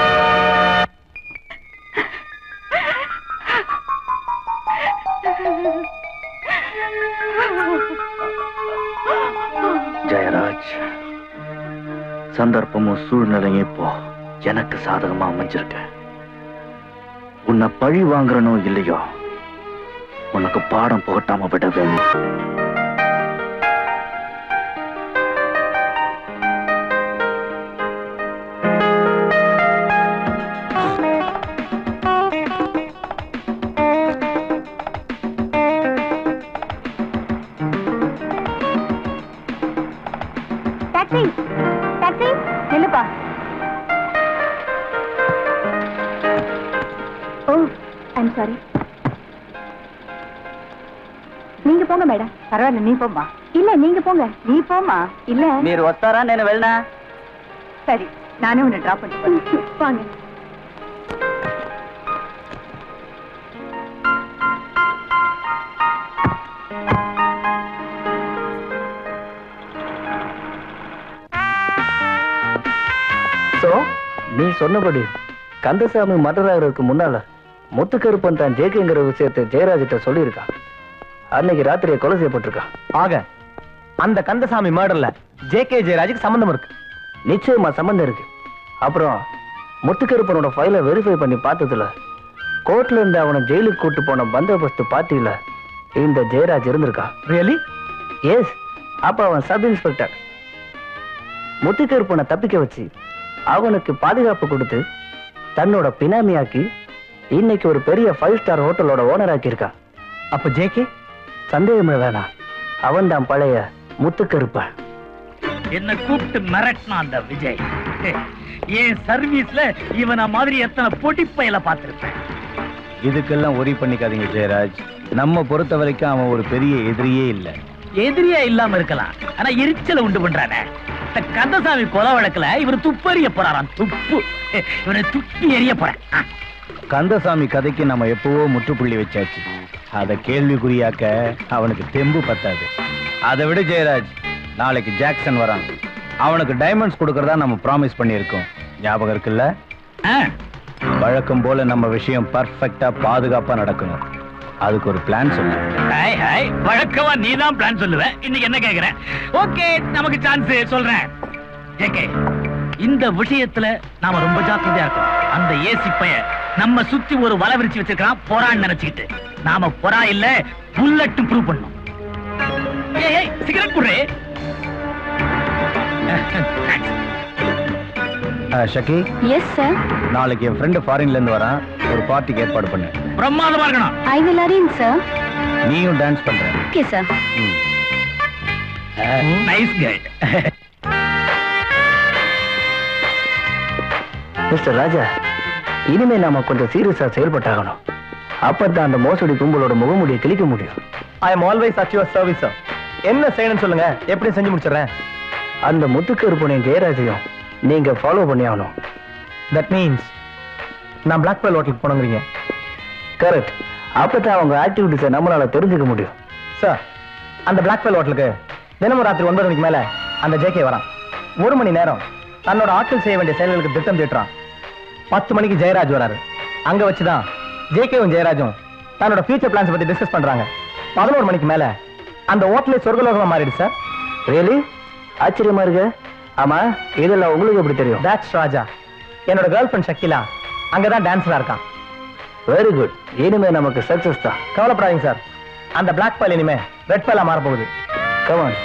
ஜெயராஜ் சந்தர்ப்பமும் சூழ்நிலையும் இப்போ எனக்கு சாதகமா அமைஞ்சிருக்கு உன்னை பழி வாங்குறனோ இல்லையோ உனக்கு பாடம் புகட்டாம விடவே டாக்ஸி டாக்ஸி நில்லுப்பா ஓ ஐம் சாரி நீங்க போங்க மேடம் பரவாயில்ல நீ போம்மா இல்ல நீங்க போங்க நீ போம்மா இல்ல మీరు వస్తారా నేను వెళ్ళనా சரி நானே உன்னை டிராப் பண்ணிட்டு போறேன். வாங்க சோ நீ சொன்னபடி கந்தசாமி மர்டர் ஆகிறதுக்கு முன்னால முத்துக்கருப்பன் தான் ஜேகேங்கிற விஷயத்தை ஜெயராஜிட்ட சொல்லியிருக்கான் அன்னைக்கு ராத்திரியை கொலை செய்யப்பட்டிருக்கான் ஆக அந்த கந்தசாமி மர்டர்ல ஜே கே ஜெயராஜுக்கு சம்பந்தம் இருக்கு நிச்சயமா சம்பந்தம் இருக்கு அப்புறம் முத்துக்கருப்பனோட ஃபைலை வெரிஃபை பண்ணி பார்த்ததுல கோர்ட்ல இருந்து அவனை ஜெயிலுக்கு கூட்டு போன பந்தோபஸ்து பார்ட்டியில இந்த ஜெயராஜ் இருந்திருக்கான் ரியலி எஸ் அப்ப அவன் சப் இன்ஸ்பெக்டர் முத்துக்கருப்பனை தப்பிக்க வச்சு அவனுக்கு பாதுகாப்பு கொடுத்து தன்னோட பினாமியாக்கி இன்னைக்கு ஒரு பெரிய ஃபைவ் ஸ்டார் ஹோட்டலோட ஓனர் ஆக்கியிருக்கான் அப்ப ஜேகே சந்தேகமே வேணாம் அவன் தான் பழைய முத்துக்கருப்பன் என்ன கூப்பிட்டு மிரட்டினான் அந்த விஜய் என் சர்வீஸ்ல இவன மாதிரி எத்தனை பொடிப்பையில பார்த்திருப்பேன் இதுக்கெல்லாம் ஒரி பண்ணிக்காதீங்க ஜெயராஜ் நம்ம பொறுத்த வரைக்கும் அவன் ஒரு பெரிய எதிரியே இல்ல எதிரியா இல்லாம இருக்கலாம் ஆனா எரிச்சல உண்டு பண்றானே இந்த கந்தசாமி கொலை வழக்குல இவர் துப்பறிய போறாராம் துப்பு இவனை துப்பி எறிய போறேன் ஆ. கந்தசாமி கதைக்கு நம்ம எப்பவோ முற்றுப்புள்ளி வச்சாச்சு அதை கேள்விக்குறியாக்க அவனுக்கு தெம்பு பத்தாது அதை விட ஜெயராஜ் நாளைக்கு ஜாக்சன் வரான் அவனுக்கு டைமண்ட்ஸ் கொடுக்கறதா நம்ம ப்ராமிஸ் பண்ணியிருக்கோம் ஞாபகம் இருக்குல்ல வழக்கம் போல நம்ம விஷயம் பர்ஃபெக்டா பாதுகாப்பா நடக்கணும் அதுக்கு ஒரு பிளான் சொல்லு ஹாய் ஹாய் வழக்கமா நீ தான் பிளான் சொல்லுவ இன்னைக்கு என்ன கேக்குறேன் ஓகே நமக்கு சான்ஸ் சொல்றேன் ஜேகே இந்த விஷயத்துல நாம ரொம்ப ஜாக்கிரதையா இருக்கோம் அந்த ஏசி பைய நம்ம சுத்தி ஒரு வலை விரிச்சு வச்சிருக்கான் பொறான்னு நினைச்சுக்கிட்டு நாம பொறா இல்ல புல்லட் ப்ரூவ் பண்ணோம் ஏய் ஏய் சிகரெட் குடுறே அஹ், ஷக்கி எஸ் சார் நாளைக்கு என் ஃப்ரெண்டு ஃபாரின்ல இருந்து வரான் ஒரு பார்ட்டிக்கு ஏற்பாடு பண்ணு பிரமாதமா இருக்கணும் ஐ வில் அரேஞ்ச் சார் நீயும் டான்ஸ் பண்ற okay sir nice guide mister Raja இனிமே நாம கொஞ்சம் சீரியஸா செயல்பட்டாகணும் அப்பதான் அந்த மோசடி கும்பலோட முகமுடியை கிழிக்க முடியும் I am always at your service sir என்ன செய்யணும்னு சொல்லுங்க எப்படி செஞ்சு முடிச்சிடுறேன் அந்த முத்துக்கருப்பனையும் ஜெயராஜையும் நீங்க ஃபாலோ பண்ணி ஆகணும் தட் மீன்ஸ் நான் பிளாக் பெல் ஹோட்டலுக்கு போனோங்கிறீங்க கரெக்ட் அப்பதான் அவங்க ஆக்டிவிட்டிஸை நம்மளால தெரிஞ்சுக்க முடியும் சார் அந்த பிளாக் பெல் ஹோட்டலுக்கு தினமும் ராத்திரி ஒன்பது மணிக்கு மேல அந்த ஜேகே வரான் ஒரு மணி நேரம் தன்னோட ஆட்கள் செய்ய வேண்டிய செயல்களுக்கு திட்டம் தீட்டுறான் பத்து மணிக்கு ஜெயராஜ் வராரு அங்க வச்சுதான் ஜேகேவும் ஜெயராஜும் தன்னோட ஃபியூச்சர் பிளான்ஸ் பத்தி டிஸ்கஸ் பண்றாங்க பதினோரு மணிக்கு மேல அந்த ஹோட்டலே சொர்க்கலோகமா மாறிடுச்சு சார் ரியலி ஆச்சரியமா இருக்கு ஆமா இதெல்லாம் உங்களுக்கு எப்படி தெரியும் தாட்ஸ் ராஜா என்னோட கேர்ள் ஃப்ரெண்ட் ஷக்கிலா அங்கதான் டான்ஸரா இருக்கான் வெரி குட் இனிமே நமக்கு சக்சஸ் தான் கவலைப்படாதீங்க சார் அந்த பிளாக் பைல் இனிமே ரெட் பைலா மாற போகுது கமான்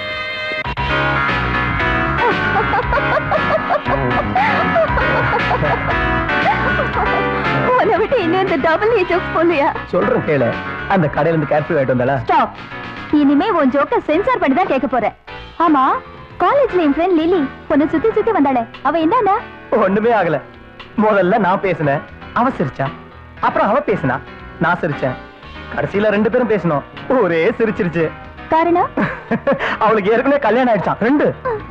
உன்னை விட்டு இன்னும் இந்த டபுள் ஏ ஜோக்ஸ் போலியா சொல்றேன் கேளு அந்த கடையில இருந்து கேர்ஃபி ஆயிட்டு வந்தால ஸ்டாப் இனிமே உன் ஜோக்க சென்சார் பண்ணி தான் கேட்க போறேன் ஆமா காலேஜ்ல என் ஃப்ரெண்ட் லிலி உன்னை சுத்தி சுத்தி வந்தாளே அவ என்னன்னா ஒண்ணுமே ஆகல முதல்ல நான் பேசினேன் அவ சிரிச்சா அப்புறம் அவ பேசினா நான் சிரிச்சேன் கடைசியில ரெண்டு பேரும் பேசணும் ஒரே சிரிச்சிருச்சு காரணம் அவளுக்கு ஏற்கனவே கல்யாணம் ஆயிடுச்சான் ரெண்டு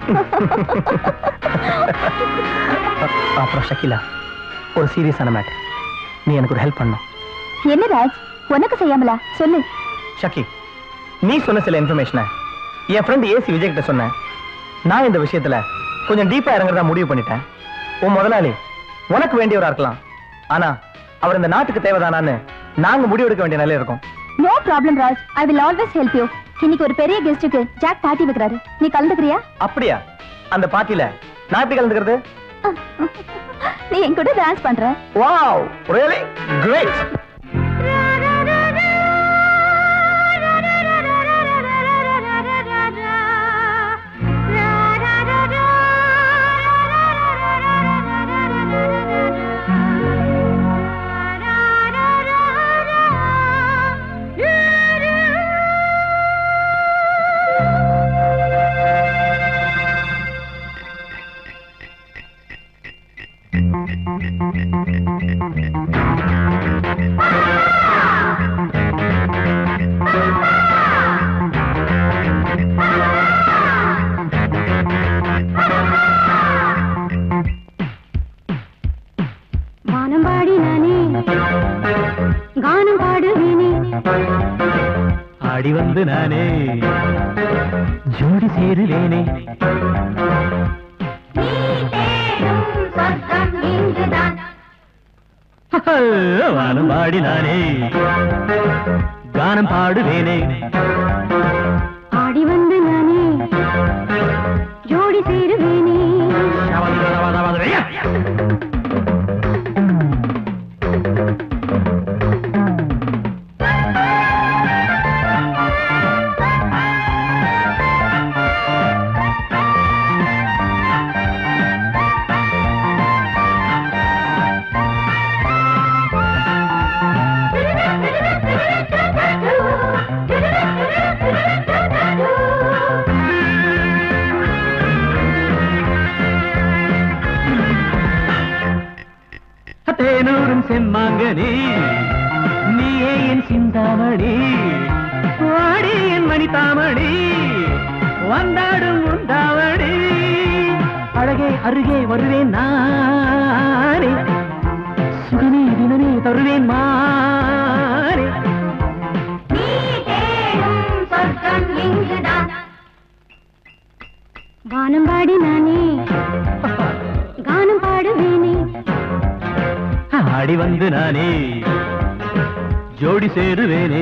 அப்புறம் ஷக்கிலா ஒரு சீரியஸான மேட்டர் நீ எனக்கு ஒரு ஹெல்ப் பண்ணும் என்ன ராஜ் உனக்கு செய்யாமலா சொல்லு ஷக்கி நீ சொன்ன சில இன்ஃபர்மேஷனை என் ஃப்ரெண்ட் ஏசி விஜய் கிட்ட சொன்னேன் நான் இந்த விஷயத்துல கொஞ்சம் டீப்பா இறங்குறதா முடிவு பண்ணிட்டேன் உன் முதலாளி உனக்கு வேண்டியவரா இருக்கலாம் ஆனா அவர் இந்த நாட்டுக்கு தேவைதானான்னு நாங்க முடிவு எடுக்க வேண்டிய நிலையில இருக்கோம் no problem Raj I will always help you இன்னைக்கு ஒரு பெரிய கெஸ்டுக்கு ஜாக் பார்ட்டி வைக்கிறாரு நீ கலந்துக்கிறியா அப்படியா அந்த பார்ட்டில நான் எப்படி கலந்துக்கிறது நீ என் கூட டான்ஸ் பண்ற வாவ் ரியலி கிரேட் ஆடி வந்து நானே ஜோடி சேருவேனே வானம் பாடி நானே கானம் பாடுவேனே ஆடி வந்து நானே ஜோடி சேருவேனே தேனூரும் செம்மாங்கனி நீயே என் சிந்தாமணி வாடி என் மணி தாமணி வந்தாடும் உண்டாவணி அழகே அருகே வருவேன் நானே சுகனே தினனே தருவேன் மானே வானம் பாடி நானே கானம் பாடுவேனே ஆடி வந்து நானே ஜோடி சேருவேனே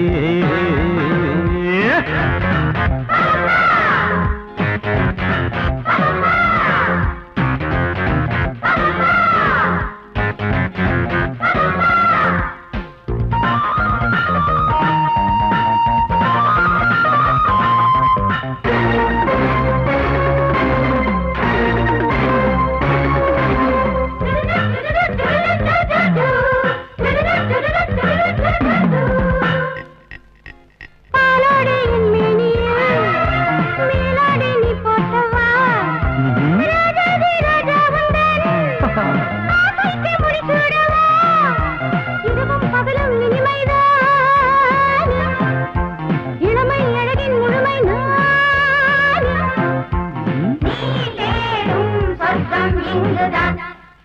பாலாடை என் மேனியே, மேலாடை நீ போட்டவா. ராஜாதி ராஜா வந்தேன், ஆசைக்கு முடிசூடவா. இரவும் பகலும் இனிமைதானே, இளமை அழகின் முழுமை நானே. நீ தேடும் சொர்க்கம் இங்குதான்.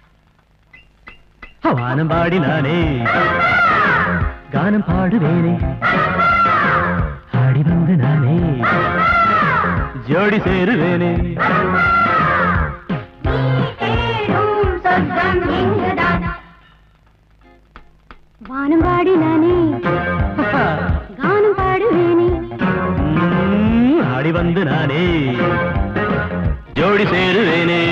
வானம் பாடி நானே கானம் பாடுவேனே ஆடி வந்து நானே ஜோடி சேருவேனே தேடும் சொர்க்கம் இங்குதான். வானம் பாடி நானே கானம் பாடுவேனே ம், ஆடி வந்து நானே ஜோடி சேருவேனே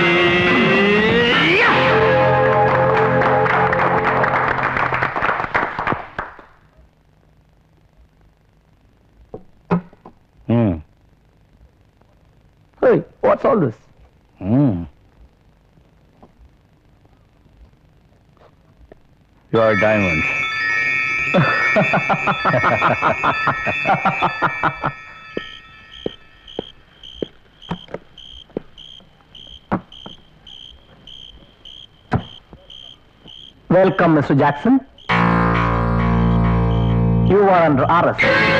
ம் Hey, what's all this? ம் Your diamonds. Welcome, Mr. Jackson. You are under arrest.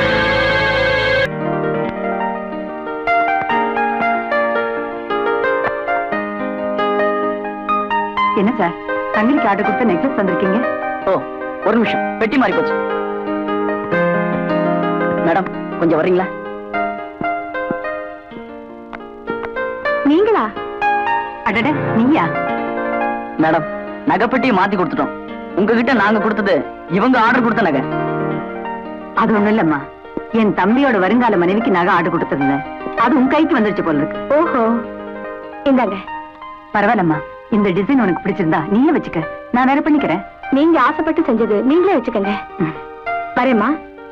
என்ன சார் தங்கலிக்கு ஆர்டர் கொடுத்து நெக்லஸ் வந்திருக்கீங்க ஓ ஒரு நிமிஷம் பெட்டி மாறி போச்சு மேடம் கொஞ்சம் வர்றீங்களா நீங்களா அடட நீயா மேடம் நகைப்பெட்டியை மாத்தி கொடுத்துட்டோம் உங்ககிட்ட நாங்க கொடுத்தது இவங்க ஆர்டர் கொடுத்த நகை அது ஒண்ணும் இல்லம்மா என் தம்பியோட வருங்கால மனைவிக்கு நகை ஆர்டர் கொடுத்திருந்தேன் அது உன் கைக்கு வந்துருச்சு போல இருக்கு ஓஹோ இந்தாங்க பரவாயில்லம்மா இந்த டிசைன் உனக்கு பிடிச்சிருந்தா நீயே வச்சுக்க நான் வேற பண்ணிக்கிறேன் நீங்க ஆசைப்பட்டு செஞ்சது நீங்களே வச்சுக்கோங்க வரேம்மா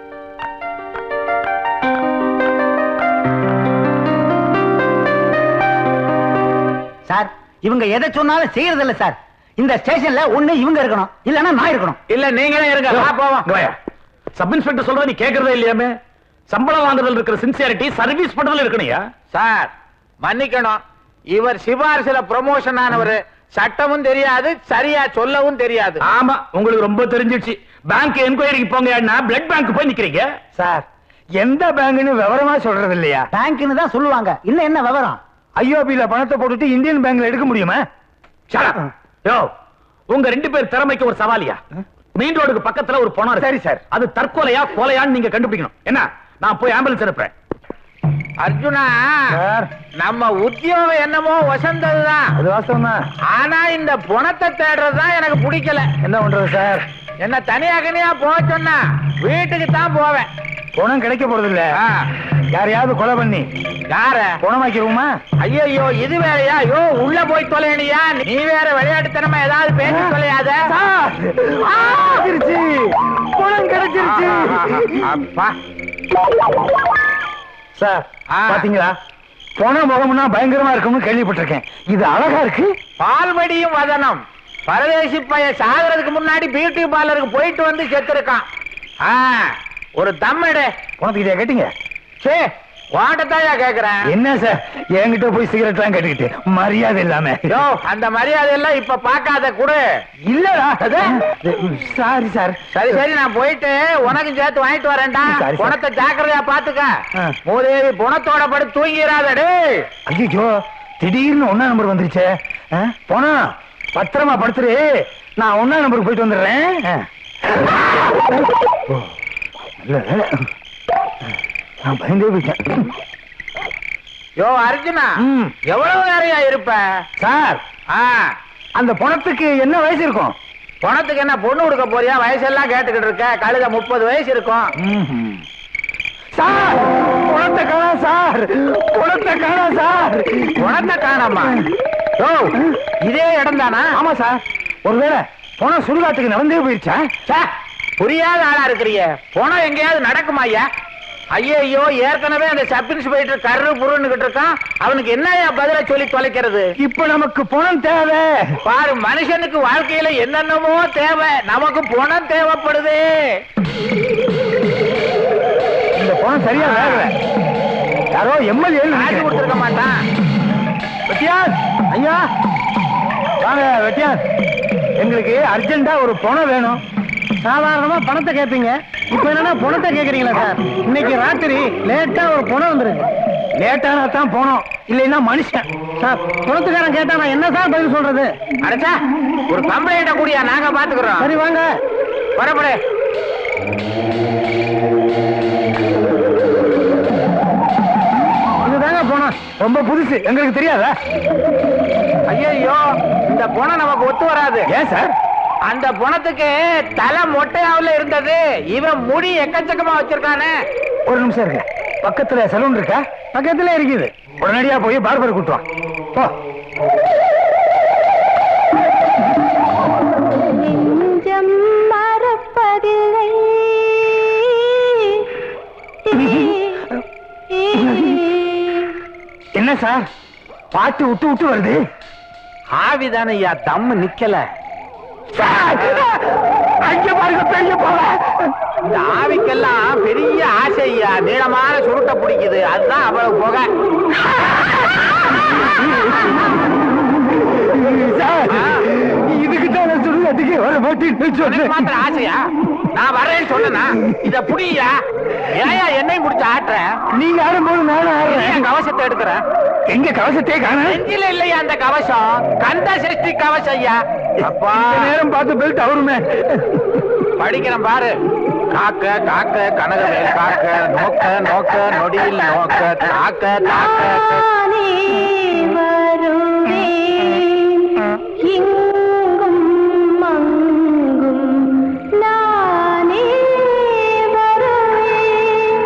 சார் இவங்க எதை சொன்னாலும் செய்யறது இல்ல சார் இந்த ஸ்டேஷன்ல ஒண்ணு இவங்க இருக்கணும் இல்லன்னா நான் இருக்கணும் இல்ல நீங்களே இருங்க வா போவோம் சப் இன்ஸ்பெக்டர் சொல்றத நீ கேக்குறதே இல்லையாமே சம்பளம் வாங்குறதுல இருக்கிற சின்சியாரிட்டி சர்வீஸ் பண்றதுல இருக்கணையா சார் மன்னிக்கணும் இவர் சிபாரிசுல ப்ரமோஷன் ஆனவர் சட்டமும் தெரியாது சரியா சொல்லவும் தெரியாது ஆமா உங்களுக்கு ரொம்ப தெரிஞ்சிடுச்சு பேங்க் என்கொயரிக்கு போங்க பிளட் பேங்க் போய் நிக்கிறீங்க சார் எந்த பேங்க்னு விவரமா சொல்றது இல்லையா பேங்க்னு தான் சொல்லுவாங்க இன்னும் என்ன விவரம் ஐஓபில பணத்தை போட்டுட்டு இந்தியன் பேங்க்ல எடுக்க முடியுமா Shut up. யோ உங்க ரெண்டு பேர் திறமைக்கு ஒரு சவாலியா மெயின் ரோடுக்கு பக்கத்துல ஒரு பணம் சரி சார் அது தற்கொலையா கொலையான்னு நீங்க கண்டுபிடிக்கணும் என்ன நான் போய் ஆம்புலன்ஸ் அனுப்புறேன் அர்ஜுனா நம்ம உத்தியோகம் என்னமோ வசந்ததுதான் அது வாஸ்தவம் தான் ஆனா இந்த பணத்தை தேடுறதுதான் எனக்கு பிடிக்கல என்ன பண்றது சார் என்ன தனியா கனியா போக சொன்னா வீட்டுக்கு தான் போவேன் பணம் கிடைக்க போறது இல்ல யாரையாவது கொலை பண்ணி யார பணமாக்கிருவோமா ஐயோ இது வேறயா ஐயோ உள்ள போய் தொலைனியா நீ வேற விளையாட்டுத்தனமா ஏதாவது பேசி தொலையாத கிடைச்சிருச்சு பணம் கிடைச்சிருச்சு அப்பா சார் பாத்தீங்களா போன முகம்னா பயங்கரமா இருக்கும்னு கேள்விப்பட்டிருக்கேன் இது அழகா இருக்கு பால்வடியும் வதனம் பரதேசி பைய சாகிறதுக்கு முன்னாடி பியூட்டி பார்லருக்கு போயிட்டு வந்து செத்துருக்கான் ஆ, ஒரு தம்மடு பணத்துக்கிட்டே கேட்டீங்க சே வாட்டத்தாயா கேக்குறேன் என்ன சார் என்கிட்ட போய் சிகரெட்லாம் கேட்டுக்கிட்டு மரியாதை இல்லாம யோ அந்த மரியாதை எல்லாம் இப்ப பாக்காத குடு இல்லடா சாரி சார் சரி சரி நான் போயிட்டு உனக்கு சேர்த்து வாங்கிட்டு வரேன்டா சரி, சரி. பணத்தை ஜாக்கிரதையா பாத்துக்க ஆ. மூதேவி பணத்தோட படுத்து தூங்கிறாத டேய் ஐயோ திடீர்னு ஒன்னா நம்பர் வந்துருச்சே ஆ, போனா பத்திரமா படுத்துரு நான் ஒன்னா நம்பருக்கு போயிட்டு வந்துடுறேன் ஆ. ஓ, நல்ல வேலை. நான் பயந்தே போயிட்டேன் யோ அர்ஜுனா ம். எவ்வளவு நேரையா இருப்ப சார் ஆ அந்த பணத்துக்கு என்ன வயசு இருக்கும் பணத்துக்கு என்ன பொண்ணு கொடுக்க போறியா வயசெல்லாம் கேட்டுக்கிட்டு இருக்க கழுத முப்பது வயசு இருக்கும் ம்ஹும். சார் பணத்தை காணோம் சார் பணத்தை காணோம் சார் பணத்தை காணாமா யோ இதே இடம் தானா ஆமா சார் ஒருவேளை பணம் சுடுகாட்டுக்கு நடந்தே போயிருச்சா ச்சே, புரியாத ஆளா இருக்கிறீங்க பணம் எங்கேயாவது நடக்குமா ஐயா ஐயோ ஏற்கனவே அந்த சப் இன்ஸ்பெக்டர் கரு புருன்னுகிட்டு இருக்கான் அவனுக்கு என்னையா பதில சொல்லி தொலைக்கிறது இப்ப நமக்கு பணம் தேவை பாரு மனுஷனுக்கு வாழ்க்கையில என்னென்னமோ தேவை நமக்கு பணம் தேவைப்படுது இந்த பணம் சரியா வேகல யாரோ எம்எல்ஏ காசு கொடுத்துருக்க மாட்டான் வெட்டியான் ஐயா வாங்க வெட்டியான் எங்களுக்கு அர்ஜென்ட்டா ஒரு பணம் வேணும் சாதாரணமா பணத்தை கேட்பீங்க இப்ப என்னன்னா பணத்தை கேக்குறீங்களா சார் இன்னைக்கு ராத்திரி லேட்டா ஒரு பணம் வந்துருக்கு லேட்டானா தான் போனோம் இல்லைன்னா மனுஷன் சார் பணத்துக்காரன் கேட்டா நான் என்ன சார் பதில் சொல்றது அடைச்சா ஒரு கம்ப்ளைண்ட கூடியா நாங்க பாத்துக்கிறோம் சரி வாங்க வரப்படு இதுதாங்க பணம் ரொம்ப புதுசு எங்களுக்கு தெரியாதா ஐயோ இந்த பணம் நமக்கு ஒத்து வராது ஏன் சார் அந்த பணத்துக்கு தலை மொட்டையாவுல இருந்தது இவன் முடி எக்கச்சக்கமா வச்சிருக்கானே ஒரு நிமிஷம் இருங்க பக்கத்துல சலூன் இருக்கா பக்கத்துல இருக்குது உடனடியா போய் பார்பர் கூட்டு வா போ நெஞ்சம் மறப்பதில்லை என்ன சார் பாட்டு விட்டு விட்டு வருது ஆவிதான ஐயா தம்மு நிக்கல அங்க பாருங்க பெரிய போல இந்த ஆவிக்கெல்லாம் பெரிய ஆசை ஐயா நீளமான சுருட்டை பிடிக்குது அதுதான் அவ்வளவு புகை சார் இதுக்கு தான் சுடுகாட்டுக்கு வர மாட்டேன்னு உனக்கு சொன்னேன் மாத்திரம் ஆசையா நான் வரேன்னு சொன்னா இத புடியா ஏயா என்னையும் முடிச்சு ஆட்டுற நீங்க ஆடும்போது நானும் நீ ஆடுறேன் என் கவசத்தை எடுக்கிற எங்க கவசத்தையே காண நெஞ்சில இல்லையா அந்த கவசம் கந்த சஷ்டி கவசம் ஐயா அப்பா நேரம் பார்த்து பெல்ட் அவருமே படிக்கிறேன் பாரு காக்க காக்க கனகவேல் காக்க நோக்க நோக்க நொடியில் நோக்க தாக்க தாக்க நானே வருவேன் இங்கும் அங்கும் நானே வருவேன்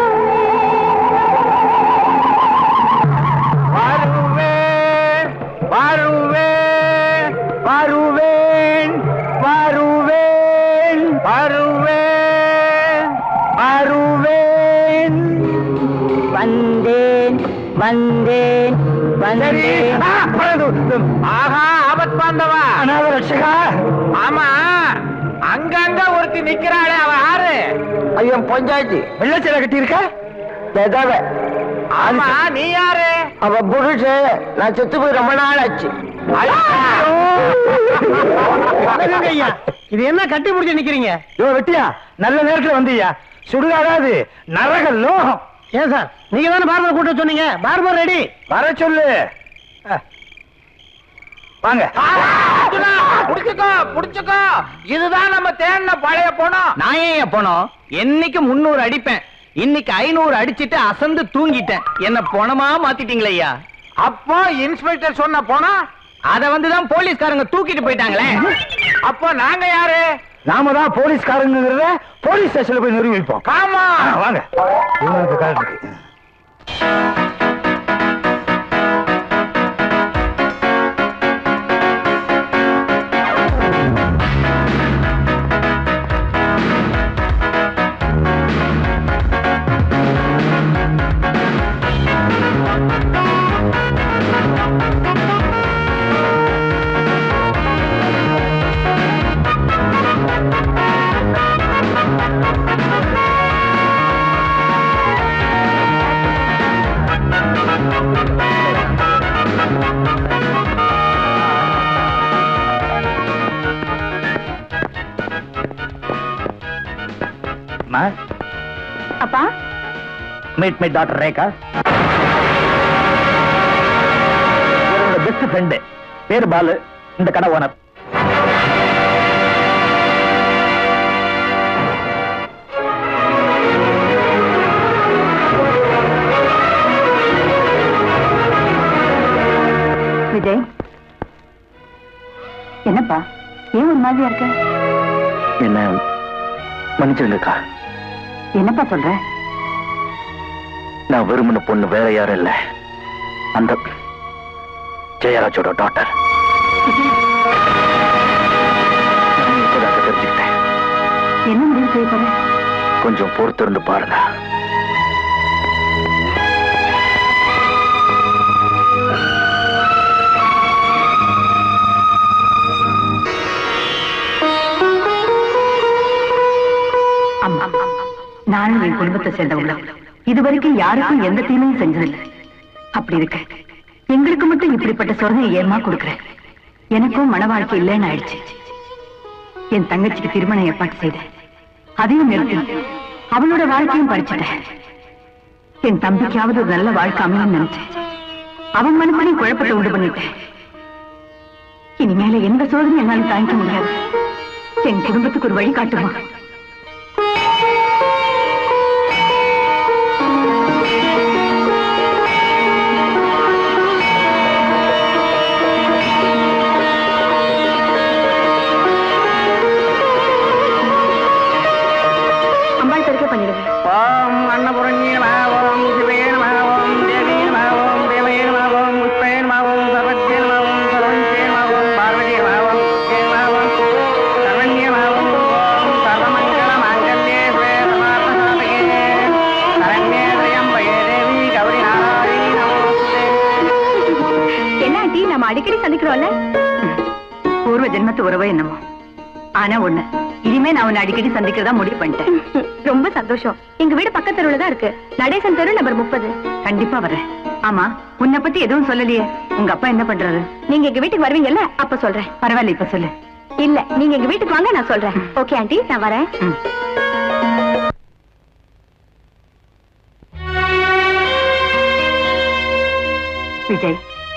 வருவேன் வருவேன் வருவேன் வருவேன் வருவேன் வருவேன் வந்தேன் வந்தேன் சரி வந்தேன் ஆ, பரவாயில்ல. ஆஹா ஆபத் பாந்தவா அநாத ரட்சகா ஆமா அங்கங்க ஒருத்தி நிக்கிறாளே அவ யாரு ஐயோ பஞ்சாயத்து வெள்ளச்சலை கட்டி இருக்க பெதாவ ஆமா நீ யாரு அவ புருஷ நான் செத்து போய் ரொம்ப நாள் ஆச்சு வணக்கங்க ஐயா இது என்ன கட்டி பிடிச்சி நிக்கிறீங்க யோ வெட்டியா நல்ல நேரத்துல வந்தியா சுடுகாடாது நரக லோகம் ஏன் சார் நீங்க தானே பார்பர் கூட்ட சொன்னீங்க பார்பர் ரெடி வர சொல்லு அ. வாங்க அர்ஜுனா, புடிச்சுக்கோ புடிச்சுக்கோ இதுதான் நம்ம தேடின பழைய பணம் நான் ஏன் போனோம் என்னைக்கு முன்னூறு அடிப்பேன் இன்னைக்கு ஐநூறு அடிச்சிட்டு அசந்து தூங்கிட்டேன் என்ன போனமா மாத்திட்டீங்களே ஐயா அப்போ இன்ஸ்பெக்டர் சொன்ன போனா அத வந்துதான் போலீஸ்காரங்க தூக்கிட்டு போயிட்டாங்களே அப்போ நாங்க யாரு நாம தான் போலீஸ்காரங்கிறத போலீஸ் ஸ்டேஷன்ல போய் நிரூபிப்போம் ஆமா ஆ, வாங்க இவனுக்கு கால் இருக்கு அப்பா மீட் மை டாக்டர் ரேகா என்னோட பெஸ்ட் ஃப்ரெண்டு பேர் பாலு இந்த கடை ஓனர் விஜய் என்னப்பா ஏன் ஒரு மாதிரியா இருக்க என்ன மன்னிச்சிருங்கக்கா என்னப்பா சொல்ற நான் விரும்பின பொண்ணு வேற யாரும் இல்ல அந்த ஜெயராஜோட டாக்டர் இப்பதான் தெரிஞ்சுக்கிட்டேன் என்ன முடிவு செய்ய போற கொஞ்சம் பொறுத்திருந்து பாருங்க அம்மா நானும் என் குடும்பத்தை சேர்ந்தவங்க இதுவரைக்கும் யாருக்கும் எந்த தீமையும் செஞ்சதில்லை அப்படி இருக்க எங்களுக்கு மட்டும் இப்படிப்பட்ட சோதனை ஏமா கொடுக்குறேன் எனக்கும் மன வாழ்க்கை இல்லைன்னு ஆயிடுச்சு என் தங்கச்சிக்கு திருமணம் ஏற்பாடு செய்தேன் அதையும் நிறுத்தி அவளோட வாழ்க்கையும் படிச்சுட்டேன் என் தம்பிக்காவது ஒரு நல்ல வாழ்க்கை அமையும் நினைச்சேன் அவன் மனப்படி குழப்பத்தை உண்டு பண்ணிட்டேன் இனிமேல எந்த சோதனை என்னால தாங்கிக்க முடியாது என் குடும்பத்துக்கு ஒரு வழி காட்டுமா அம்பாள் பெருக்க பண்ணிடுங்க ஓம் அன்னபுரண்யமாவோம் சிவேனமாவோம் தேவீனமாவோம் தேவயனமாவோம் புஷ்பயனமாவோம் சர்வஜனமாவோம் சர்வஞ்சயனமாவோம் பார்வதியமாவோம் கேனமாவோம் சரண்யமாவோம் ஓம் சர்வமங்கள மாங்கல்யே ஸ்வே சமார்த்த சாதகே சரண்யே திரையம்பகே தேவி கௌரி நாராயணி நமோஸ்தே என்ன ஆண்டி நம்ம அடிக்கடி சந்திக்கிறோம்ல பூர்வ ஜென்மத்து உறவோ என்னமோ ஆனா ஒண்ணு இனிமே நான் உன்னை அடிக்கடி சந்திக்கிறதா முடிவு பண்ணிட்டேன் ரொம்ப சந்தோஷம் எங்க வீடு பக்கத்து தெருவுல தான் இருக்கு நடேசன் தெரு நம்பர் முப்பது கண்டிப்பா வரேன் ஆமா உன்னை பத்தி எதுவும் சொல்லலையே உங்க அப்பா என்ன பண்றாரு நீங்க எங்க வீட்டுக்கு வருவீங்கல்ல அப்ப சொல்றேன் பரவாயில்ல இப்ப சொல்லு இல்ல நீங்க எங்க வீட்டுக்கு வாங்க நான் சொல்றேன் ஓகே ஆண்டி நான் வரேன் விஜய்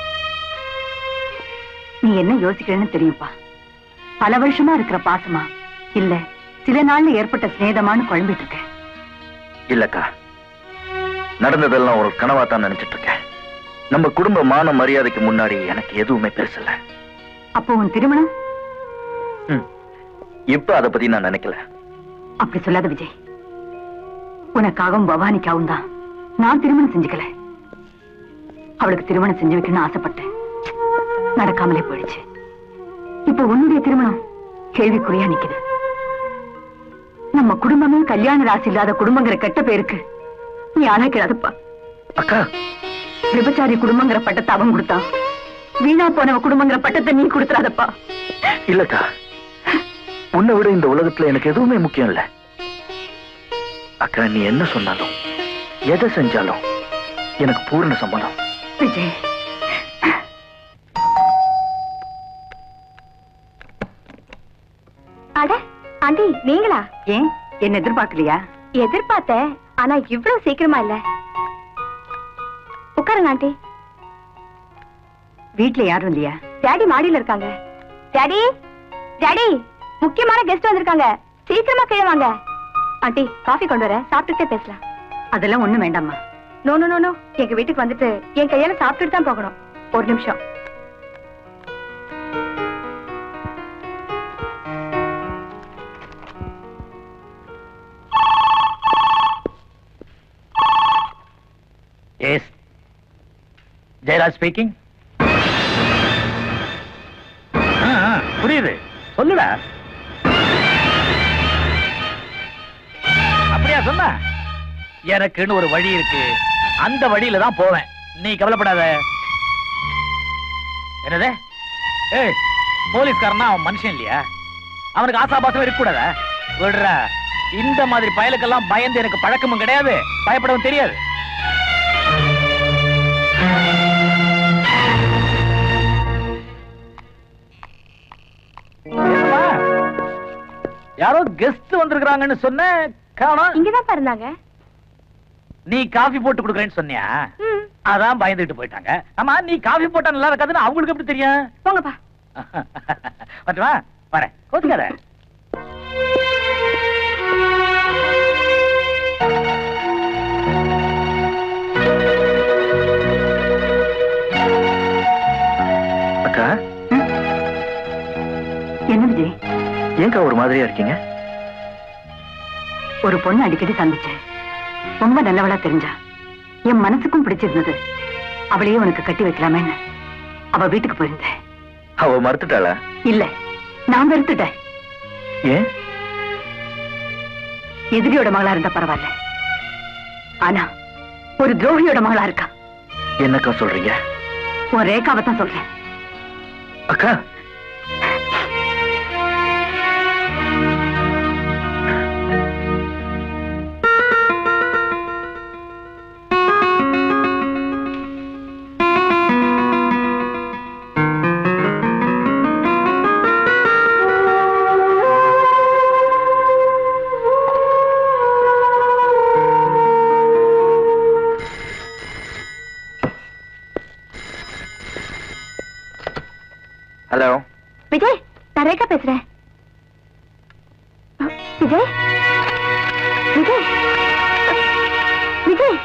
நீ என்ன யோசிக்கிறேன்னு தெரியும்பா பல வருஷமா இருக்கிற பாசமா இல்ல சில நாள்ல ஏற்பட்ட சிநேகமான்னு குழம்பிட்டு இருக்க இல்லக்கா நடந்ததெல்லாம் ஒரு கனவா தான் நினைச்சிட்டு இருக்கேன் நம்ம குடும்ப மான மரியாதைக்கு முன்னாடி எனக்கு எதுவுமே பெருசில்ல அப்போ உன் திருமணம் இப்ப அதை பத்தி நான் நினைக்கல அப்படி சொல்லாத விஜய் உனக்காகவும் பவானிக்காகவும் தான் நான் திருமணம் செஞ்சுக்கல அவளுக்கு திருமணம் செஞ்சு வைக்கணும்னு ஆசைப்பட்டேன் நடக்காமலே போயிடுச்சு இப்ப உன்னுடைய திருமணம் கேள்விக்குறியா நிக்குது நம்ம குடும்பமே கல்யாண ராசி இல்லாத குடும்பங்கிற கெட்ட பேருக்கு நீ ஆளாக்கிறாதப்பா அக்கா விபச்சாரி குடும்பங்கிற பட்டத்தை அவன் கொடுத்தான் வீணா போனவ குடும்பங்கிற பட்டத்தை நீ கொடுத்துறாதப்பா இல்லக்கா உன்னை விட இந்த உலகத்துல எனக்கு எதுவுமே முக்கியம் இல்ல அக்கா நீ என்ன சொன்னாலும் எதை செஞ்சாலும் எனக்கு பூர்ண சம்மதம் விஜய் அட ஆண்டி நீங்களா ஏன் என்ன எதிர்பார்க்கலையா எதிர்பார்த்தேன் ஆனா இவ்வளவு சீக்கிரமா இல்ல உட்காருங்க ஆண்டி வீட்ல யாரும் இல்லையா டாடி மாடியில இருக்காங்க டாடி டாடி முக்கியமான கெஸ்ட் வந்திருக்காங்க சீக்கிரமா கீழே வாங்க ஆண்டி காஃபி கொண்டு வரேன் சாப்பிட்டுட்டே பேசலாம் அதெல்லாம் ஒண்ணும் வேண்டாம்மா நோ நோ நோ நோ எங்க வீட்டுக்கு வந்துட்டு என் கையால சாப்பிட்டுட்டு தான் போகணும் ஒரு நிமிஷம் எஸ் ஜெயராஜ் ஸ்பீக்கிங் புரியுது சொல்லுடா அப்படியா சொன்ன எனக்குன்னு ஒரு வழி இருக்கு அந்த வழியில தான் போவேன் நீ கவலைப்படாத என்னது ஏய் போலீஸ்காரனா அவன் மனுஷன் இல்லையா அவனுக்கு ஆசாபாசம் இருக்கக்கூடாதா விடுற இந்த மாதிரி பயலுக்கெல்லாம் பயந்து எனக்கு பழக்கமும் கிடையாது பயப்படவும் தெரியாது என்னம்மா? யாரோ கெஸ்ட் வந்திருக்காங்கன்னு சொன்ன காணோம் இங்கதான் இருந்தாங்க நீ காஃபி போட்டு கொடுக்குறேன்னு சொன்னியா அதான் பயந்துட்டு போயிட்டாங்க ஆமா நீ காஃபி போட்டா நல்லா இருக்காதுன்னு அவங்களுக்கு எப்படி தெரியும் போங்கப்பா வரட்டுமா வரேன் கோத்துக்காத அக்கா என்ன விஜய் ஏங்கா ஒரு மாதிரியா இருக்கீங்க ஒரு பொண்ணு அடிக்கடி சந்திச்சேன் ரொம்ப நல்லவளா தெரிஞ்சா என் மனசுக்கும் பிடிச்சிருந்தது அவளையே உனக்கு கட்டி வைக்கலாமேன்னு அவ வீட்டுக்கு போயிருந்தேன் அவ மறுத்துட்டாளா இல்ல நான் வெறுத்துட்டேன் ஏன் எதிரியோட மகளா இருந்தா பரவாயில்ல ஆனா ஒரு துரோகியோட மகளா இருக்கா என்னக்கா சொல்றீங்க உன் ரேகாவை தான் சொல்றேன் அக்கா ஹலோ விஜய் நான் ரேகா பேசுறேன் அ, விஜய் விஜய் அ, விஜய்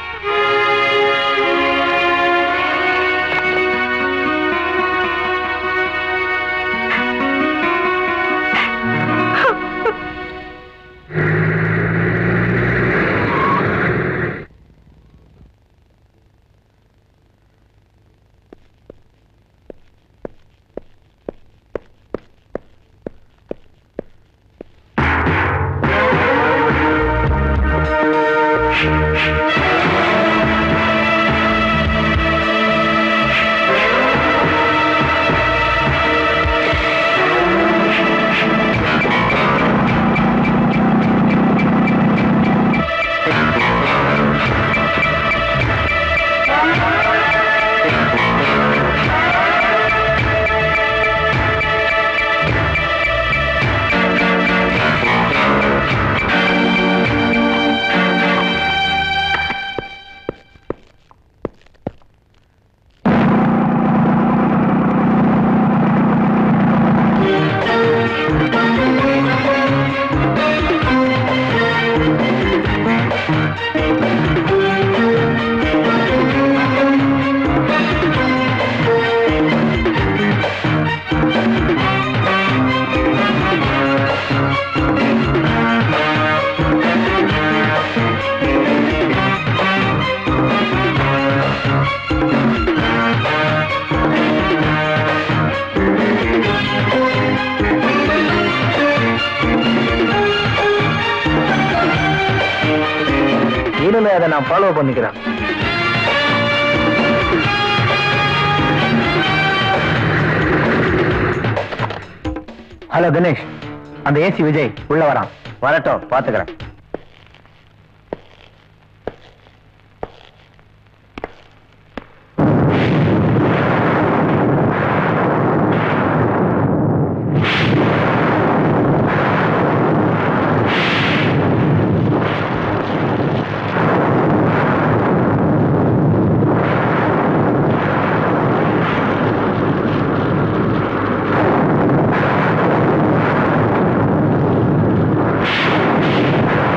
இனிமே அதை நான் ஃபாலோ பண்ணிக்கிறேன் ஹலோ தினேஷ் அந்த ஏசி விஜய் உள்ள வரான் வரட்டும் பாத்துக்கிறேன் ஆ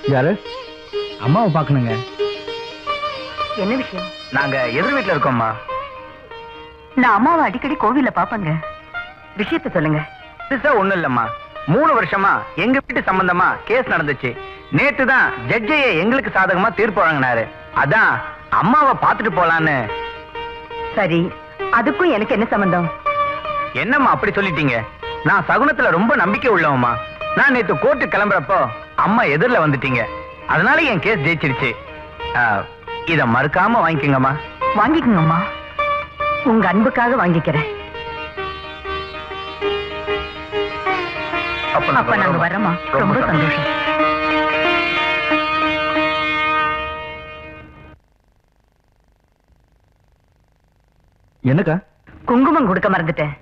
யாரு அம்மாவை பார்க்கணுங்க என்ன விஷயம் நாங்க எதிர் வீட்டுல இருக்கோம்மா நான் அம்மாவை அடிக்கடி கோவில்ல பாப்பேங்க விஷயத்த சொல்லுங்க பெருசா ஒண்ணும் இல்லம்மா மூணு வருஷமா எங்க வீட்டு சம்பந்தமா கேஸ் நடந்துச்சு நேத்து தான் ஜட்ஜையே எங்களுக்கு சாதகமா தீர்ப்பு வழங்கினாரு அதான் அம்மாவை பார்த்துட்டு போலான்னு சரி அதுக்கும் எனக்கு என்ன சம்பந்தம் என்னம்மா அப்படி சொல்லிட்டீங்க நான் சகுனத்துல ரொம்ப நம்பிக்கை உள்ளவம்மா நான் நேத்து கோர்ட்டு கிளம்புறப்போ அம்மா எதிரில வந்துட்டீங்க அதனால என் கேஸ் ஜெயிச்சிருச்சு ஆ, இத மறுக்காம வாங்கிக்கோங்கம்மா வாங்கிக்கோங்கம்மா உங்க அன்புக்காக வாங்கிக்கிறேன் அப்ப நாங்க வரோமா ரொம்ப சந்தோஷம் என்னக்கா குங்குமம் கொடுக்க மறந்துட்டேன்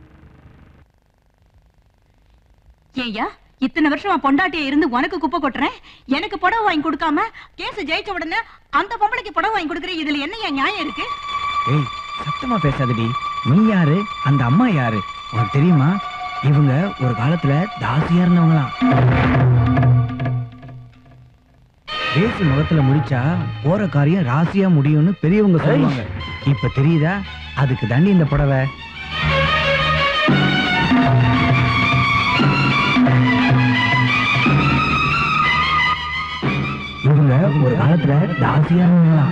ஏய்யா இத்தனை வருஷமா பொண்டாட்டிய இருந்து உனக்கு குப்பை கொட்டுறேன் எனக்கு புடவை வாங்கி கொடுக்காம கேஸ் ஜெயிச்ச உடனே அந்த பொம்பளைக்கு புடவை வாங்கி கொடுக்குற இதுல என்னையா நியாயம் இருக்கு ஏய் சத்தமா பேசாதடி நீ யாரு அந்த அம்மா யாரு உனக்கு தெரியுமா இவங்க ஒரு காலத்துல தாசியா இருந்தவங்களாம் பேசி முகத்துல முடிச்சா போற காரியம் ராசியா முடியும்னு பெரியவங்க சொல்லுவாங்க இப்ப தெரியுதா அதுக்கு தாண்டி இந்த புடவை இவங்க ஒரு காலத்துல தாசியா இருந்தவங்களாம்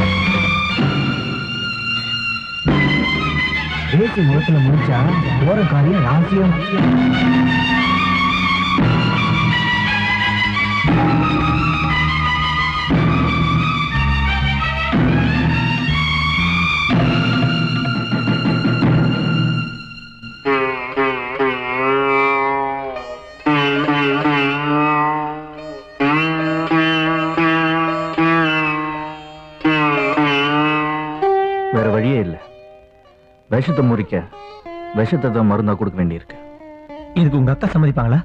பேசி முகத்துல முடிச்சா போற காரியம் ராசியம் வேற வழியே இல்ல விஷத்தை முறிக்க விஷத்தை தான் மருந்தா கொடுக்க வேண்டியிருக்கு இதுக்கு உங்க அக்கா சம்மதிப்பாங்களா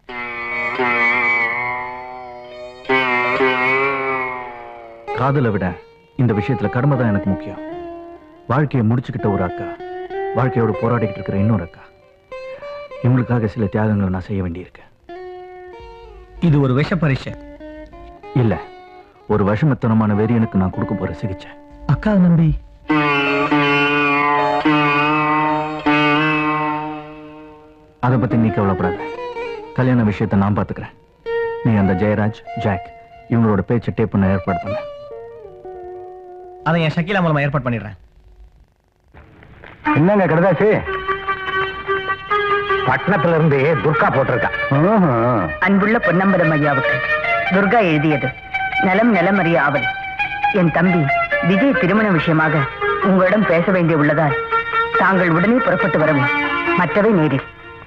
காதலை விட இந்த விஷயத்துல கடமை தான் எனக்கு முக்கியம் வாழ்க்கையை முடிச்சுக்கிட்ட ஒரு அக்கா வாழ்க்கையோட போராடிக்கிட்டு இருக்கிற இன்னொரு அக்கா இவங்களுக்காக சில தியாகங்களை நான் செய்ய வேண்டியிருக்கு இது ஒரு விஷ பரீட்சை இல்ல ஒரு விஷமத்தனமான வெறியனுக்கு நான் கொடுக்க போற சிகிச்சை அக்கா நம்பி அதை பத்தி நீ கவலைப்படாத கல்யாண விஷயத்தை நான் பாத்துக்கிறேன் நீ அந்த ஜெயராஜ் ஜாக் இவங்களோட பேச்சை டேப் பண்ண ஏற்பாடு பண்ண அதை என் ஷக்கீலா மூலமா ஏற்பாடு பண்ணிடுறேன் என்னங்க கடதாசி பட்டணத்துல இருந்து துர்கா போட்டிருக்கா அன்புள்ள பொன்னம்பலம் ஐயாவுக்கு துர்கா எழுதியது நலம் நலமறிய ஆவல் என் தம்பி விஜய் திருமண விஷயமாக உங்களிடம் பேச வேண்டிய உள்ளதால் தாங்கள் உடனே புறப்பட்டு வரவும் மற்றவை நேரில்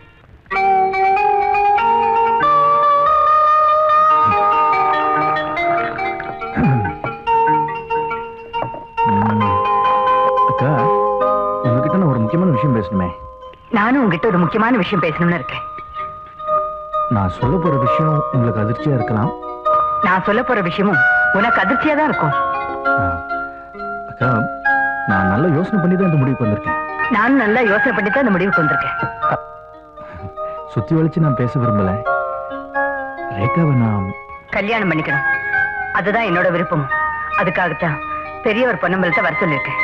அக்கா உங்ககிட்ட நான் ஒரு முக்கியமான விஷயம் பேசணுமே நானும் உங்ககிட்ட ஒரு முக்கியமான விஷயம் பேசணும்னு இருக்கேன் நான் சொல்ல போற விஷயம் உங்களுக்கு அதிர்ச்சியா இருக்கலாம் நான் சொல்ல போற விஷயமும் உனக்கு அதிர்ச்சியா தான் இருக்கும் அக்கா நான் நல்ல யோசனை பண்ணி தான் இந்த முடிவுக்கு வந்திருக்கேன் நானும் நல்லா யோசனை பண்ணி தான் இந்த முடிவுக்கு வந்திருக்கேன் சுத்தி வளைச்சு நான் பேச விரும்பல ரேகாவை நான் கல்யாணம் பண்ணிக்கணும் அதுதான் என்னோட விருப்பம் அதுக்காகத்தான் பெரியவர் பொன்னம்பலத்தை வர சொல்லியிருக்கேன்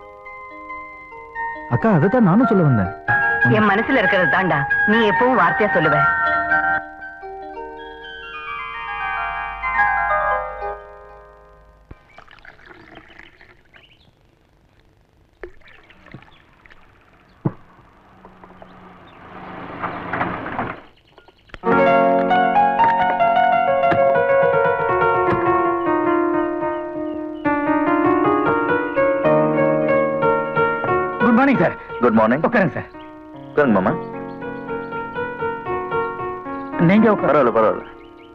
அக்கா அதைத்தான் நானும் சொல்ல வந்தேன் என் மனசுல இருக்கிறது தாண்டா நீ எப்பவும் வார்த்தையா சொல்லுவ good morning sir good morning உட்காருங்க சார் உட்காருங்க மாமா நீங்க பரவாயில்ல பரவாயில்ல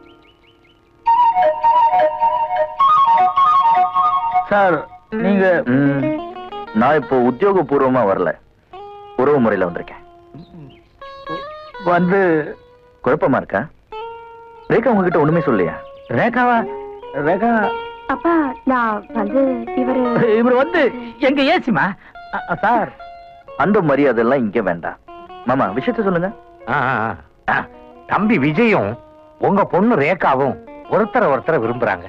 சார் நீங்க ம், நான் இப்போ உத்தியோகபூர்வமா வரல உறவு முறையில வந்திருக்கேன் வந்து குழப்பமா இருக்கா ரேகா உங்ககிட்ட ஒண்ணுமே சொல்லையா ரேகாவா ரேகா அப்பா நான் வந்து இவரு இவர் வந்து எங்க ஏசிமா சார் அந்த மரியாதை எல்லாம் இங்க வேண்டாம் மாமா விஷயத்த சொல்லுங்க தம்பி விஜயும் உங்க பொண்ணு ரேகாவும் ஒருத்தரை ஒருத்தரை விரும்புறாங்க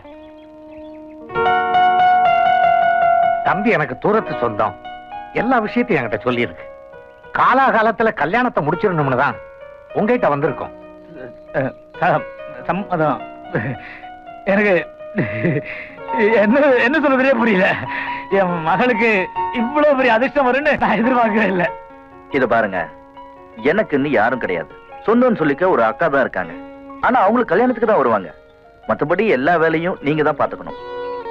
தம்பி எனக்கு தூரத்து சொந்தம் எல்லா விஷயத்தையும் என்கிட்ட சொல்லியிருக்கு காலாகாலத்துல கல்யாணத்தை முடிச்சிடணும்னு தான் உங்ககிட்ட வந்திருக்கோம் சம்மதம் எனக்கு என்ன என்ன சொல்றதுனே புரியல என் மகளுக்கு இவ்வளவு பெரிய அதிர்ஷ்டம் வரும்னு நான் எதிர்பார்க்கவே இல்லை இத பாருங்க எனக்கு இன்னும் யாரும் கிடையாது சொந்தம்னு சொல்லிக்க ஒரு அக்கா தான் இருக்காங்க ஆனா அவங்களுக்கு கல்யாணத்துக்கு தான் வருவாங்க மத்தபடி எல்லா வேலையும் நீங்க தான் பாத்துக்கணும்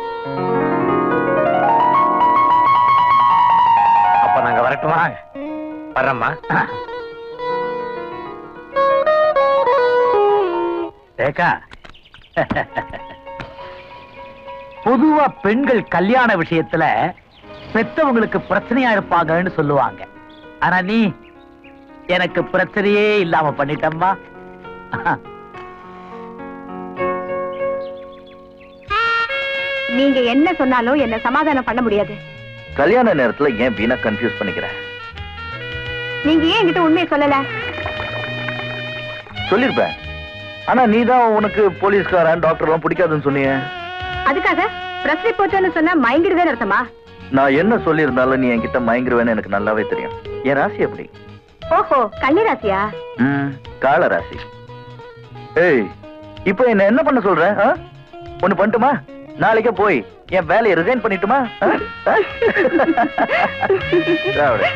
அப்ப நாங்க வரட்டுமா வர்றோம்மா ரேகா பொதுவா பெண்கள் கல்யாண விஷயத்துல பெத்தவங்களுக்கு பிரச்சனையா இருப்பாங்கன்னு சொல்லுவாங்க ஆனா நீ எனக்கு பிரச்சனையே இல்லாம பண்ணிட்டம்மா நீங்க என்ன சொன்னாலும் என்ன சமாதானம் பண்ண முடியாது கல்யாண நேரத்துல ஏன் வீணா கன்ஃபியூஸ் பண்ணிக்கிறேன் நீங்க ஏன் என்கிட்ட உண்மையை சொல்லல சொல்லிருப்பேன் ஆனா நீ தான் உனக்கு போலீஸ்காரன் டாக்டர் எல்லாம் பிடிக்காதுன்னு சொன்னியே அதுக்காக பிரஸ் ரிப்போர்ட்னு சொன்னா மயங்கிடுவேன்னு அர்த்தமா நான் என்ன சொல்லியிருந்தாலும் நீ என்கிட்ட மயங்கிருவேன்னு எனக்கு நல்லாவே தெரியும் என் ராசி எப்படி ஓஹோ கன்னிராசியா ம், காள ராசி ஏய் இப்போ என்ன என்ன பண்ண சொல்ற ஆ? ஒண்ணு பண்ணட்டுமா நாளைக்கே போய் என் வேலையை ரிசைன் பண்ணிட்டுமா ஆ? ஆ? சாப்பிடு.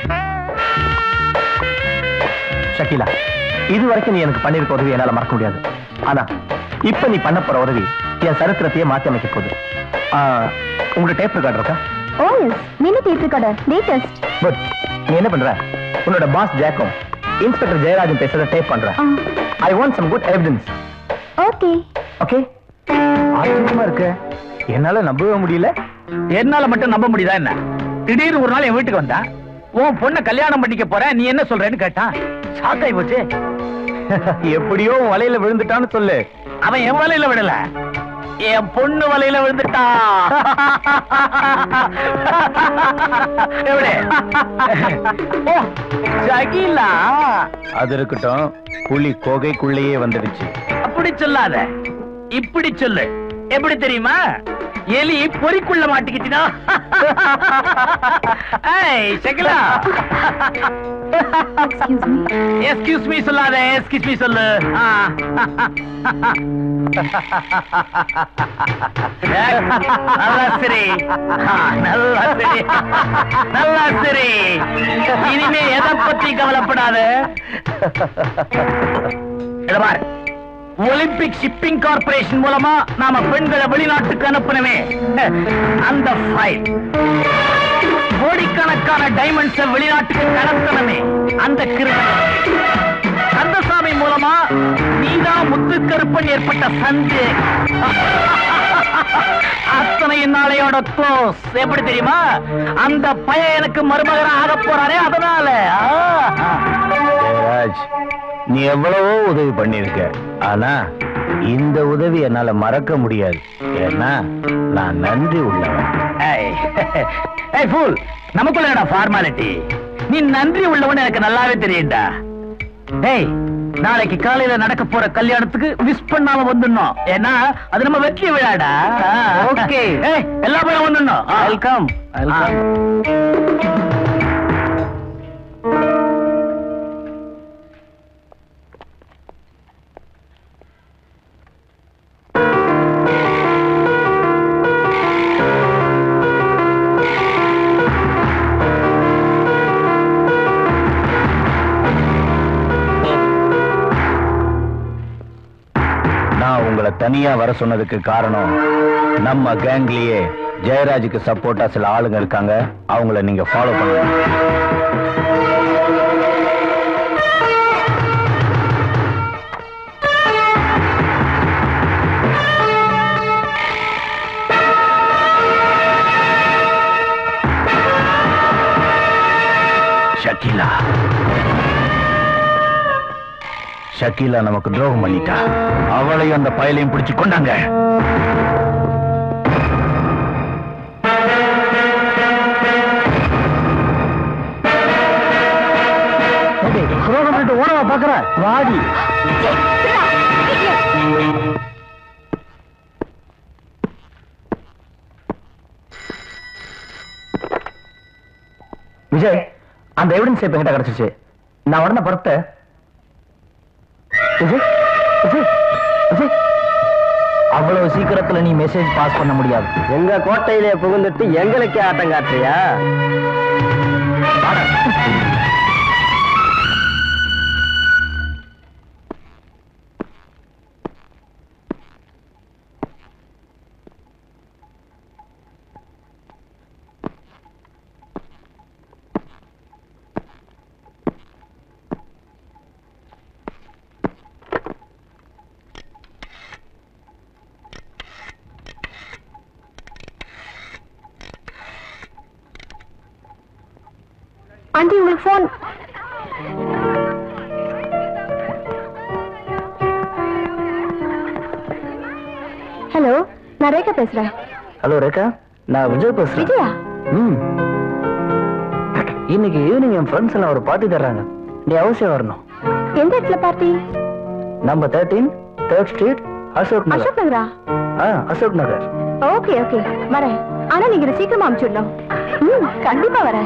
ஷக்கீலா இது வரைக்கும் நீ எனக்கு பண்ணிருக்க உதவி என்னால மறக்க முடியாது ஆனா இப்ப நீ பண்ண போற உதவி என் சரித்திரத்தையே மாத்தி அமைக்க போகுது ஆ, உங்க டேப் ரெக்கார்ட் இருக்கா oh yes mini tape recorder latest good நீ என்ன பண்ற உன்னோட பாஸ் ஜாக்கும் இன்ஸ்பெக்டர் ஜெயராஜன் பேசுறத டேப் பண்ற I want some good evidence okay okay ஆச்சரியமா இருக்கு என்னால நம்பவே முடியல என்னால மட்டும் நம்ப முடியுதா என்ன திடீர்னு ஒரு நாள் என் வீட்டுக்கு வந்தா உன் பொண்ணை கல்யாணம் பண்ணிக்க போற நீ என்ன சொல்றேன்னு கேட்டான் ஷாக்காய் போச்சு எப்படியோ உன் வலையில விழுந்துட்டான்னு சொல்லு அவன் என் வலையில விடல என் பொண்ணு வலையில விழுந்துட்டா எப்படி ஓ ஜகிலா அது இருக்கட்டும் புலி கொகைக்குள்ளேயே வந்துடுச்சு அப்படி சொல்லாத இப்படி சொல்லு எப்படி தெரியுமா எலி பொறிக்குள்ள மாட்டிக்கிச்சுனா ஏய் சகிலா எஸ்கியூஸ் மீ சொல்லாத எஸ்கியூஸ் மீ சொல்லு ஆ. நல்லா சரி ஆ, நல்லா சரி நல்லா சரி இனிமே எதை பத்தி கவலைப்படாத இத பாரு ஒலிம்பிக் ஷிப்பிங் கார்பரேஷன் மூலமா நாம பெண்களை வெளிநாட்டுக்கு அனுப்பணுமே அந்த ஃபைல் கோடிக்கணக்கான டைமண்ட்ஸ வெளிநாட்டுக்கு கடத்தணுமே அந்த கிரிமினல் கந்தசாமி மூலமா நீதான் முத்துக்கருப்பன் ஏற்பட்ட சந்து அத்தனை நாளையோட க்ளோஸ் எப்படி தெரியுமா அந்த பையன் எனக்கு மருமகனா ஆக போறானே அதனால ஆ. ராஜ் நீ எவ்வளவோ உதவி பண்ணிருக்க ஆனா இந்த உதவி என்னால மறக்க முடியாது ஏன்னா நான் நன்றி உள்ளவன் ஏய் ஏய் ஃபூல் நமக்குள்ள என்னடா ஃபார்மாலிட்டி நீ நன்றி உள்ளவன் எனக்கு நல்லாவே தெரியும்டா டேய் நாளைக்கு காலையில நடக்க போற கல்யாணத்துக்கு மிஸ் பண்ணாம வந்துடணும் ஏன்னா அது நம்ம வெற்றி விழாடா ஓகே ஏய் எல்லா பேரும் வந்துடணும் வெல்கம் வெல்கம் நான் உங்களை தனியா வர சொன்னதுக்கு காரணம் நம்ம கேங்லயே ஜெயராஜுக்கு சப்போர்ட்டா சில ஆளுங்க இருக்காங்க அவங்கள நீங்க ஃபாலோ பண்ணணும் ஷக்கீலா ஷக்கீலா நமக்கு துரோகம் பண்ணிட்டா அவளையும் அந்த பயலையும் பிடிச்சு கொண்டாங்க துரோகம் பண்ணிட்டு ஓடவா பாக்குற வாடி விஜய் அந்த எவிடன்ஸ் இப்ப என்கிட்ட கிடைச்சிச்சு நான் உடனே புறப்பட்டு விஜய் விஜய் விஜய் அவ்வளவு சீக்கிரத்துல நீ மெசேஜ் பாஸ் பண்ண முடியாது எங்க கோட்டையிலே புகுந்துட்டு எங்களுக்கு ஆட்டம் காட்டுறியா ஆண்டி உங்களுக்கு ஃபோன் ஹலோ நான் ரேகா பேசுறேன் ஹலோ ரேகா நான் விஜய் பேசுறேன் விஜயா ம் இன்னைக்கு ஈவினிங் என் ஃப்ரெண்ட்ஸ் எல்லாம் ஒரு பார்ட்டி தர்றாங்க நீ அவசியம் வரணும் எந்த இடத்துல party number thirteen third street Ashok Nagar Ashok நகரா ஆ அசோக் நகர் ஓகே ஓகே வரேன் ஆனா நீங்க இதை சீக்கிரமா அனுப்பிச்சுடணும் ம் கண்டிப்பா வரேன்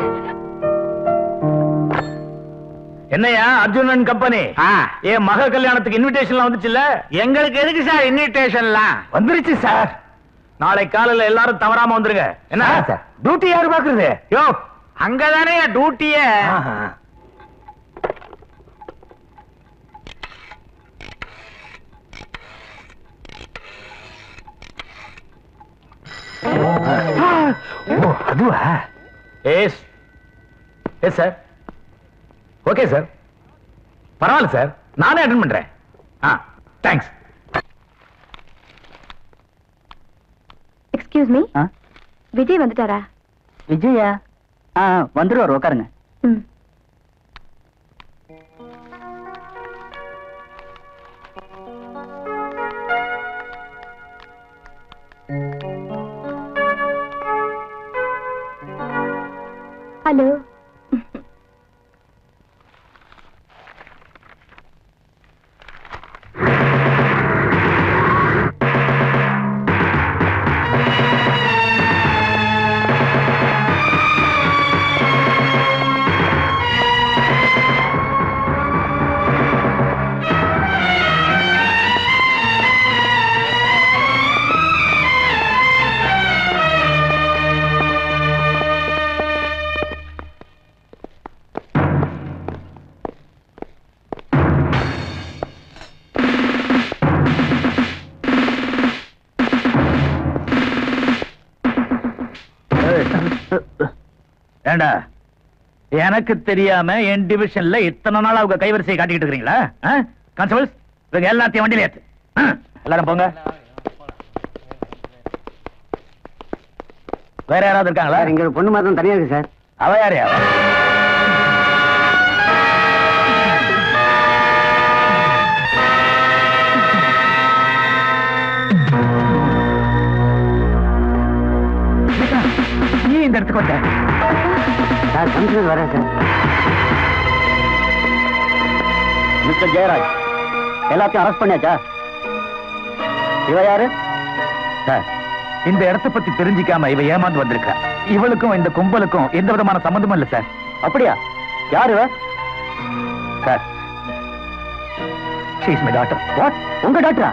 என்னையா அர்ஜுனன் கம்பெனி என் மக கல்யாணத்துக்கு இன்விடேஷன்லாம் வந்துச்சுல்ல எங்களுக்கு எதுக்கு சார் இன்விடேஷன்லாம் வந்துருச்சு சார் நாளை காலையில எல்லாரும் தவறாம வந்துருங்க என்ன சார் டியூட்டி யாரு பாக்குறது யோ அங்கதானே டியூட்டிய ஓ அதுவா yes yes sir okay sir பரவாயில்ல சார் நானே அட்டன் பண்றேன் ஆ தேங்க்ஸ் எக்ஸ்கியூஸ் மீ விஜய் வந்துட்டாரா விஜயா ஆ வந்துருவார் உட்காருங்க ம் ஹலோ ஏண்டா எனக்கு தெரியாம என் டிவிஷன்ல இத்தனை நாள் அவங்க கைவரிசையை காட்டிக்கிட்டு இருக்கீங்களா கான்ஸ்டபிள்ஸ் இவங்க எல்லாத்தையும் வண்டியில ஏத்து ஆ, எல்லாரும் போங்க வேற யாராவது இருக்காங்களா இங்க ஒரு பொண்ணு மாதிரி தனியா இருக்கு சார் அவ யாரு அவ நீ இந்த இடத்துக்கு வந்த சார் கமிஷனர் வரேன் சார் மிஸ்டர் ஜெயராஜ் எல்லாத்தையும் அரெஸ்ட் பண்ணியாச்சா இவ யாரு சார் இந்த இடத்தை பத்தி தெரிஞ்சுக்காம இவ ஏமாந்து வந்திருக்கா இவளுக்கும் இந்த கும்பலுக்கும் எந்த விதமான சம்பந்தமும் இல்ல சார் அப்படியா யாரு இவ sir she's my doctor what உங்க டாக்டரா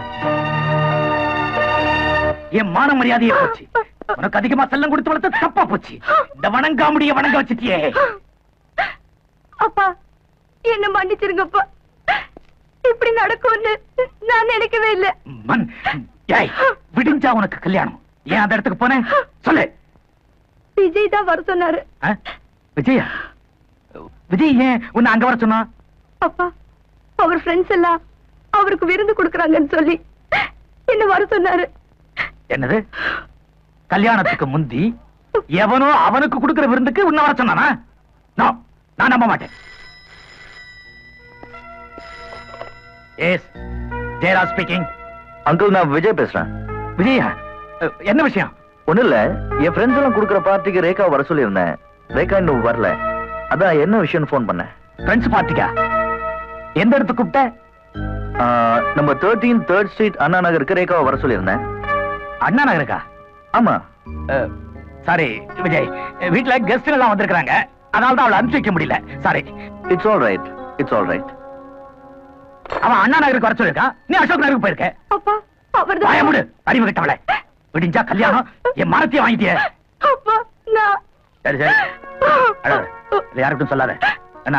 என் மான மரியாதையே போச்சு உனக்கு அதிகமா செல்லம் கொடுத்து வளர்த்து தப்பா போச்சு இந்த வணங்காமுடிய வணங்க வச்சுட்டியே அப்பா என்ன மன்னிச்சிருங்கப்பா இப்படி நடக்கும்னு நான் நினைக்கவே இல்லை மன் ஏய் விடிஞ்சா உனக்கு கல்யாணம் ஏன் அந்த இடத்துக்கு போனேன் சொல்லு விஜய் தான் வர சொன்னாரு ஆ? விஜயா விஜய் ஏன் உன்னை அங்க வர சொன்னா அப்பா அவர் ஃப்ரெண்ட்ஸ் எல்லாம் அவருக்கு விருந்து கொடுக்கறாங்கன்னு சொல்லி என்ன வர சொன்னாரு என்னது கல்யாணத்துக்கு முந்தி எவனோ அவனுக்கு கொடுக்கிற விருந்துக்கு உன்னை வர சொன்னானா No, நான் நம்ப மாட்டேன் எஸ் ஜெயராஜ் ஸ்பீக்கிங் அங்கிள் நான் விஜய் பேசுறேன் விஜயா அஹ், என்ன விஷயம் ஒண்ணும் இல்ல என் ஃப்ரெண்ட்ஸ் எல்லாம் கொடுக்குற பார்ட்டிக்கு ரேகா வர சொல்லியிருந்தேன் ரேகா இன்னும் வரல அதான் என்ன விஷயம்னு ஃபோன் பண்ணேன் ஃப்ரெண்ட்ஸ் பார்ட்டிக்கா எந்த இடத்துக்கு கூப்பிட்ட ஆ, நம்ம தேர்ட்டீன் தேர்ட் ஸ்ட்ரீட் அண்ணா நகருக்கு ரேகாவை வர சொல்லியிருந்தேன் அண்ணா நகருக்கா ஆமா சாரி விஜய் வீட்ல கெஸ்ட் எல்லாம் வந்திருக்காங்க அதனால தான் அவளை அனுப்பிச்சு வைக்க முடியல sorry it's all right it's all right அவன் அண்ணா நகருக்கு வர சொல்லிருக்கான் நீ அசோக் நகருக்கு போயிருக்க அப்பா அவர்தான் வாய முடு அறிவு கிட்டவளை விடிஞ்சா கல்யாணம் என் மரத்தையே வாங்கிட்டிய அப்பா நான் சரி சரி அழாத இதை யாருக்கும் சொல்லாத என்ன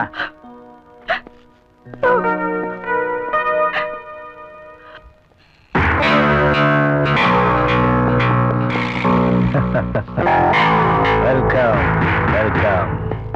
வெல்கம் வெல்கம்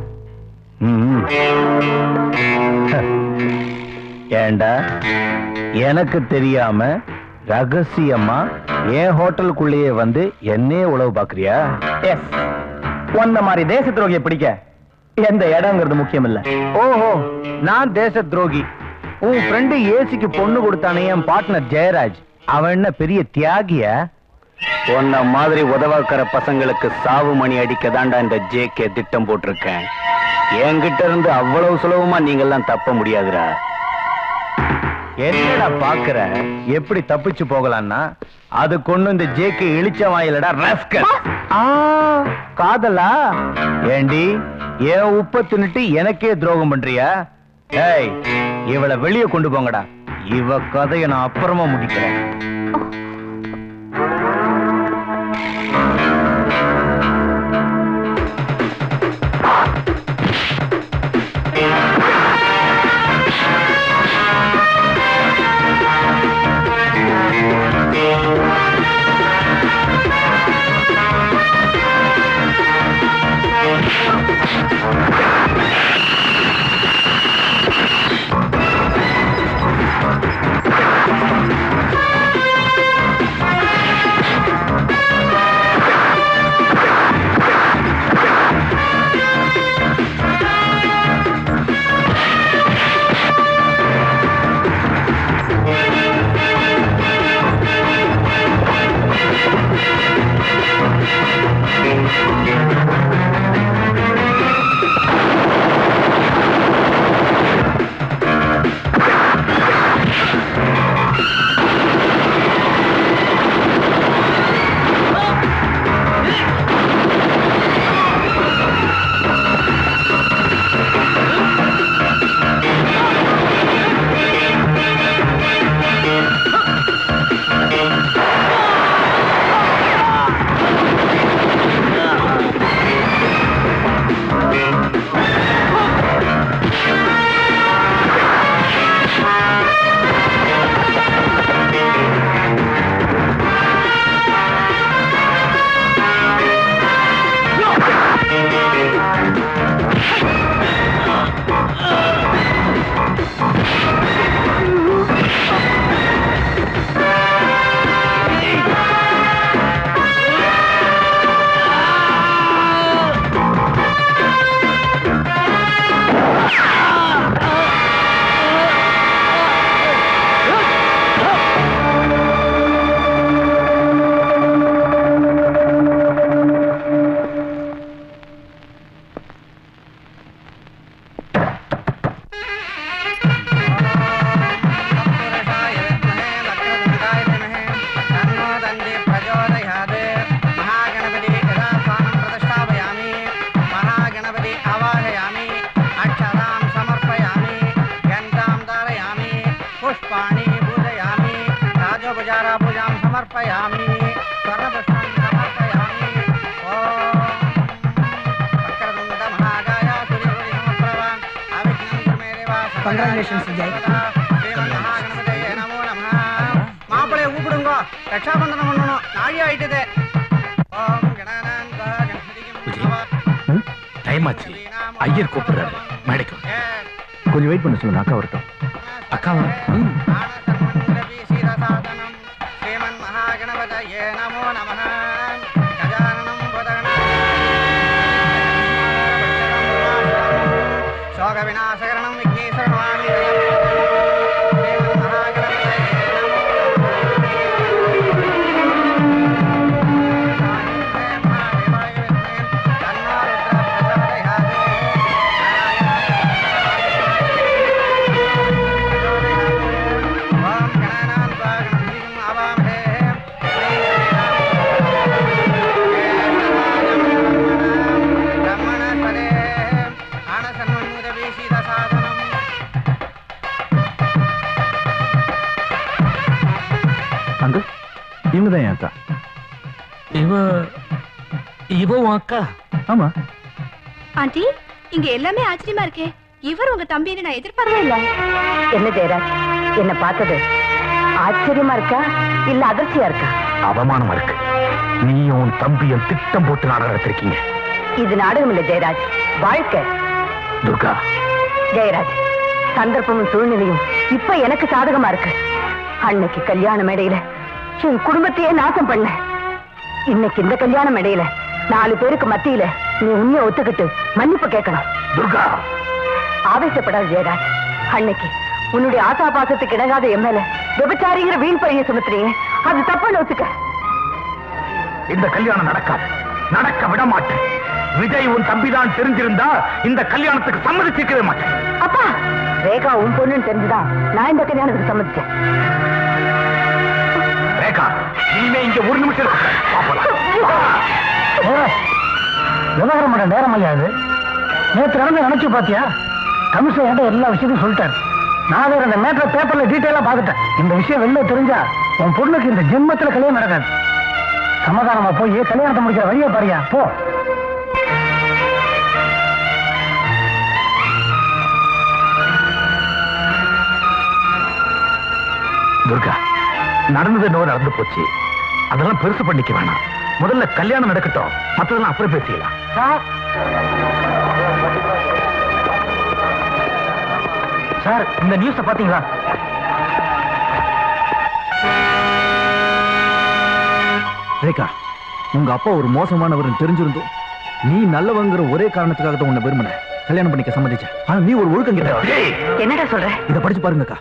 ஏண்டா எனக்கு தெரியாம ரகசியமா என் ஹோட்டலுக்குள்ளேயே வந்து என்னையே உழவு பாக்குறியா எஸ் உன்ன மாதிரி தேச துரோகியை பிடிக்க எந்த இடங்கிறது முக்கியம் இல்ல ஓஹோ நான் தேச துரோகி உன் ஃப்ரெண்டு ஏசிக்கு பொண்ணு கொடுத்தானே என் பார்ட்னர் ஜெயராஜ் அவன் என்ன பெரிய தியாகியா உன்ன மாதிரி உதவாக்கிற பசங்களுக்கு சாவு மணி அடிக்க தாண்டா இந்த ஜேகே திட்டம் போட்டிருக்கேன் என்கிட்ட இருந்து அவ்வளவு சுலபமா நீங்கெல்லாம் தப்ப முடியாதுடா என்னடா பாக்குற எப்படி தப்பிச்சு போகலான்னா அது கொண்டு இந்த ஜேகே இழிச்ச வாயிலடா ரஸ்கல் ஆ காதலா ஏண்டி ஏன் உப்ப தின்னுட்டு எனக்கே துரோகம் பண்றியா ஏய் இவளை வெளியே கொண்டு போங்கடா இவ கதையை நான் அப்புறமா முடிக்கிறேன் पुष्पाणि पूजयामि राजोपचारा पूजां समर्पयामि स्वर्णपुष्पं समर्पयामि ॐ वक्रतुण्डमहाकाय सूर्यकोटिसमप्रभ अविघ्नं कुर्मे देवा Congratulations, Vijay. மகாகணபதியே நமோ நமः மாப்பிளைய கூப்பிடுங்க ரட்சாபந்தனம் பண்ணணும் நாழி ஆயிட்டுது ஓம் கணானான் வா கணபதியும் டைம் ஆச்சு ஐயர் கூப்பிடுறாரு மேடைக்கு வா. கொஞ்சம் வெயிட் பண்ண சொல்லுங்க அக்கா வரட்டும் அக்காவா ம். ீரசாதனம் ஸ்ரீமன் மகாகணபதயே நமோ நமः கஜானனம் சோக விநாசகரணம் விக்னேஸ்வரமாமி ஸ்ரீமன் மகாகணபதயே பொண்ணு தான் என் அக்கா இவ இவ உன் அக்கா ஆமா ஆண்டி இங்க எல்லாமே ஆச்சரியமா இருக்கே இவர் உங்க தம்பின்னு நான் எதிர்பார்க்கவே இல்ல என்ன ஜெயராஜ் என்ன பார்த்தது ஆச்சரியமா இருக்கா இல்ல அதிர்ச்சியா இருக்கா அவமானமா இருக்கு நீயும் உன் தம்பியும் திட்டம் போட்டு நாடகம் எடுத்திருக்கீங்க இது நாடகம் இல்ல ஜெயராஜ் வாழ்க்கை துர்கா ஜெயராஜ் சந்தர்ப்பமும் சூழ்நிலையும் இப்ப எனக்கு சாதகமா இருக்கு அன்னைக்கு கல்யாண மேடையில என் குடும்பத்தையே நாசம் பண்ண இன்னைக்கு இந்த கல்யாண மேடையில நாலு பேருக்கு மத்தியில நீ உண்மையை ஒத்துக்கிட்டு மன்னிப்பு கேட்கணும் துர்கா ஆவேசப்படாத ஜெயராஜ் அன்னைக்கு உன்னுடைய ஆசா பாசத்துக்கு இணங்காத என் மேல விபச்சாரிங்கிற வீண் பழிய சுமத்துறீங்க அது தப்பான ஒத்துக்க இந்த கல்யாணம் நடக்காது நடக்க விட மாட்டேன் விஜய் உன் தம்பிதான் தெரிஞ்சிருந்தா இந்த கல்யாணத்துக்கு சம்மதிச்சிருக்கவே மாட்டேன் அப்பா ரேகா உன் பொண்ணுன்னு தெரிஞ்சுதான் நான் இந்த கல்யாணத்துக்கு சம்மதிச்சேன் ரேகா இனிமே இங்க ஒரு நிமிஷம் இருக்க. வா போலாம். விவகாரம் பண்ண நேரம் ஐயா இது நேற்று நடந்து நினைச்சு பாத்தியா கமிஷன் என்கிட்ட எல்லா விஷயத்தையும் சொல்லிட்டாரு நான் வேற இந்த மேட்டர் பேப்பர்ல டீட்டெயிலா பார்த்துட்டேன் இந்த விஷயம் வெளில தெரிஞ்சா உன் பொண்ணுக்கு இந்த ஜென்மத்துல கல்யாணம் நடக்காது சமாதானமா போய் கல்யாணத்தை முடிக்கிற வழியை பாரியா போ துர்கா நடந்தது என்னவோ நடந்து போச்சு அதெல்லாம் பெருசு பண்ணிக்க வேணாம் முதல்ல கல்யாணம் நடக்கட்டும் மத்ததெல்லாம் அப்புறம் பேசிக்கலாம் சார் இந்த நியூஸ பாத்தீங்களா ரேகா உங்க அப்பா ஒரு மோசமானவர் தெரிஞ்சிருந்தோம் நீ நல்லவங்கிற ஒரே காரணத்துக்காக தான் உன்னை விரும்பின கல்யாணம் பண்ணிக்க சம்மதிச்ச ஆனா நீ ஒரு ஒழுக்கம் கிட்ட என்னடா சொல்ற இத படிச்சு பாருங்கக்கா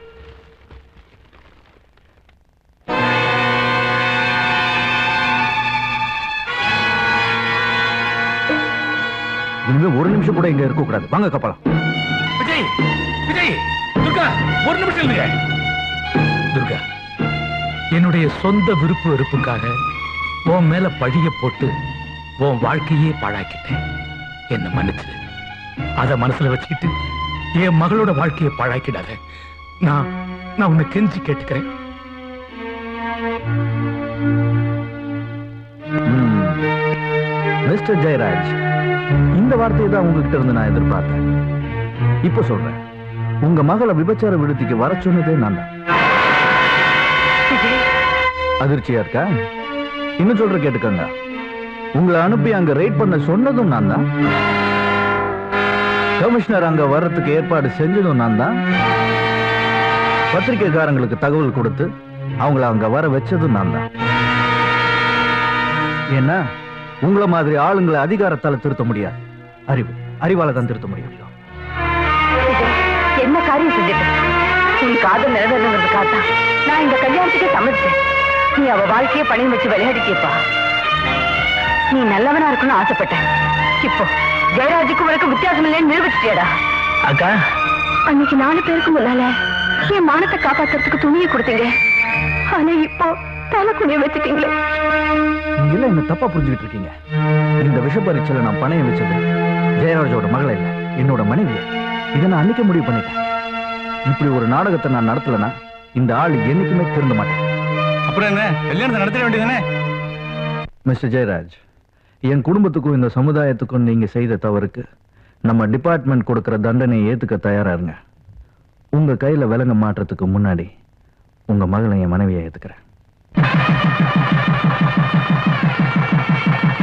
இனிமே ஒரு நிமிஷம் கூட இங்க இருக்க கூடாது வாங்க கப்பலாம் விஜய் விஜய் துர்கா ஒரு நிமிஷம் இல்லைங்க துர்கா என்னுடைய சொந்த விருப்பு வெறுப்புக்காக உன் மேல பழிய போட்டு உன் வாழ்க்கையே பாழாக்கிட்டேன் என்ன மன்னிச்சிரு அத மனசுல வச்சுக்கிட்டு என் மகளோட வாழ்க்கையை பாழாக்கிடாத நான் நான் உன்னை கெஞ்சி கேட்டுக்கிறேன் மிஸ்டர் ஜெயராஜ் இந்த வார்த்தையை தான் உங்ககிட்ட இருந்து நான் எதிர்பார்த்தேன் இப்ப சொல்றேன் உங்க மகளை விபச்சார விடுதிக்கு வர சொன்னதே நான் தான் அதிர்ச்சியா இருக்கா இன்னும் சொல்ற கேட்டுக்கங்க உங்களை அனுப்பி அங்க ரைட் பண்ண சொன்னதும் நான் தான் கமிஷனர் அங்க வர்றதுக்கு ஏற்பாடு செஞ்சதும் நான் தான் பத்திரிகைக்காரங்களுக்கு தகவல் கொடுத்து அவங்கள அங்க வர வச்சதும் நான் தான் ஏன்னா உங்களை மாதிரி ஆளுங்களை அதிகாரத்தால திருத்த முடியாது அறிவு அறிவால தான் திருத்த முடியும் என்ன காரியம் செஞ்சுட்டு உன் காதல் நிறைவேறணுங்கிறதுக்காக தான் நான் இந்த கல்யாணத்துக்கே சம்மதிச்சேன் நீ அவ வாழ்க்கையை பணியும் வச்சு விளையாடிட்டியப்பா நீ நல்லவனா இருக்கணும்னு ஆசைப்பட்டேன் இப்போ ஜெயராஜுக்கு உனக்கு வித்தியாசம் இல்லைன்னு நிரூபிச்சிட்டியடா அக்கா அன்னைக்கு நாலு பேருக்கு முன்னால என் மானத்தை காப்பாத்துறதுக்கு துணியை கொடுத்தீங்க ஆனா இப்போ தலை குனிய வச்சுட்டீங்களே நீங்க எல்லாம் என்ன தப்பா புரிஞ்சுக்கிட்டு இருக்கீங்க இந்த விஷ பரீட்சையில நான் பணையம் வச்சது ஜெயராஜோட மகளை இல்ல என்னோட மனைவி இதை நான் அன்னைக்கு முடிவு பண்ணிட்டேன் இப்படி ஒரு நாடகத்தை நான் நடத்தலைன்னா இந்த ஆள் என்னைக்குமே திருந்த மாட்டேன் அப்புறம் என்ன கல்யாணத்தை நடத்திட வேண்டியதானே மிஸ்டர் ஜெயராஜ் என் குடும்பத்துக்கும் இந்த சமுதாயத்துக்கும் நீங்க செய்த தவறுக்கு நம்ம டிபார்ட்மெண்ட் கொடுக்கிற தண்டனையை ஏத்துக்க தயாரா இருங்க உங்க கையில விலங்க மாற்றத்துக்கு முன்னாடி உங்க மகளை என் மனைவியை ஏத்துக்கிறேன்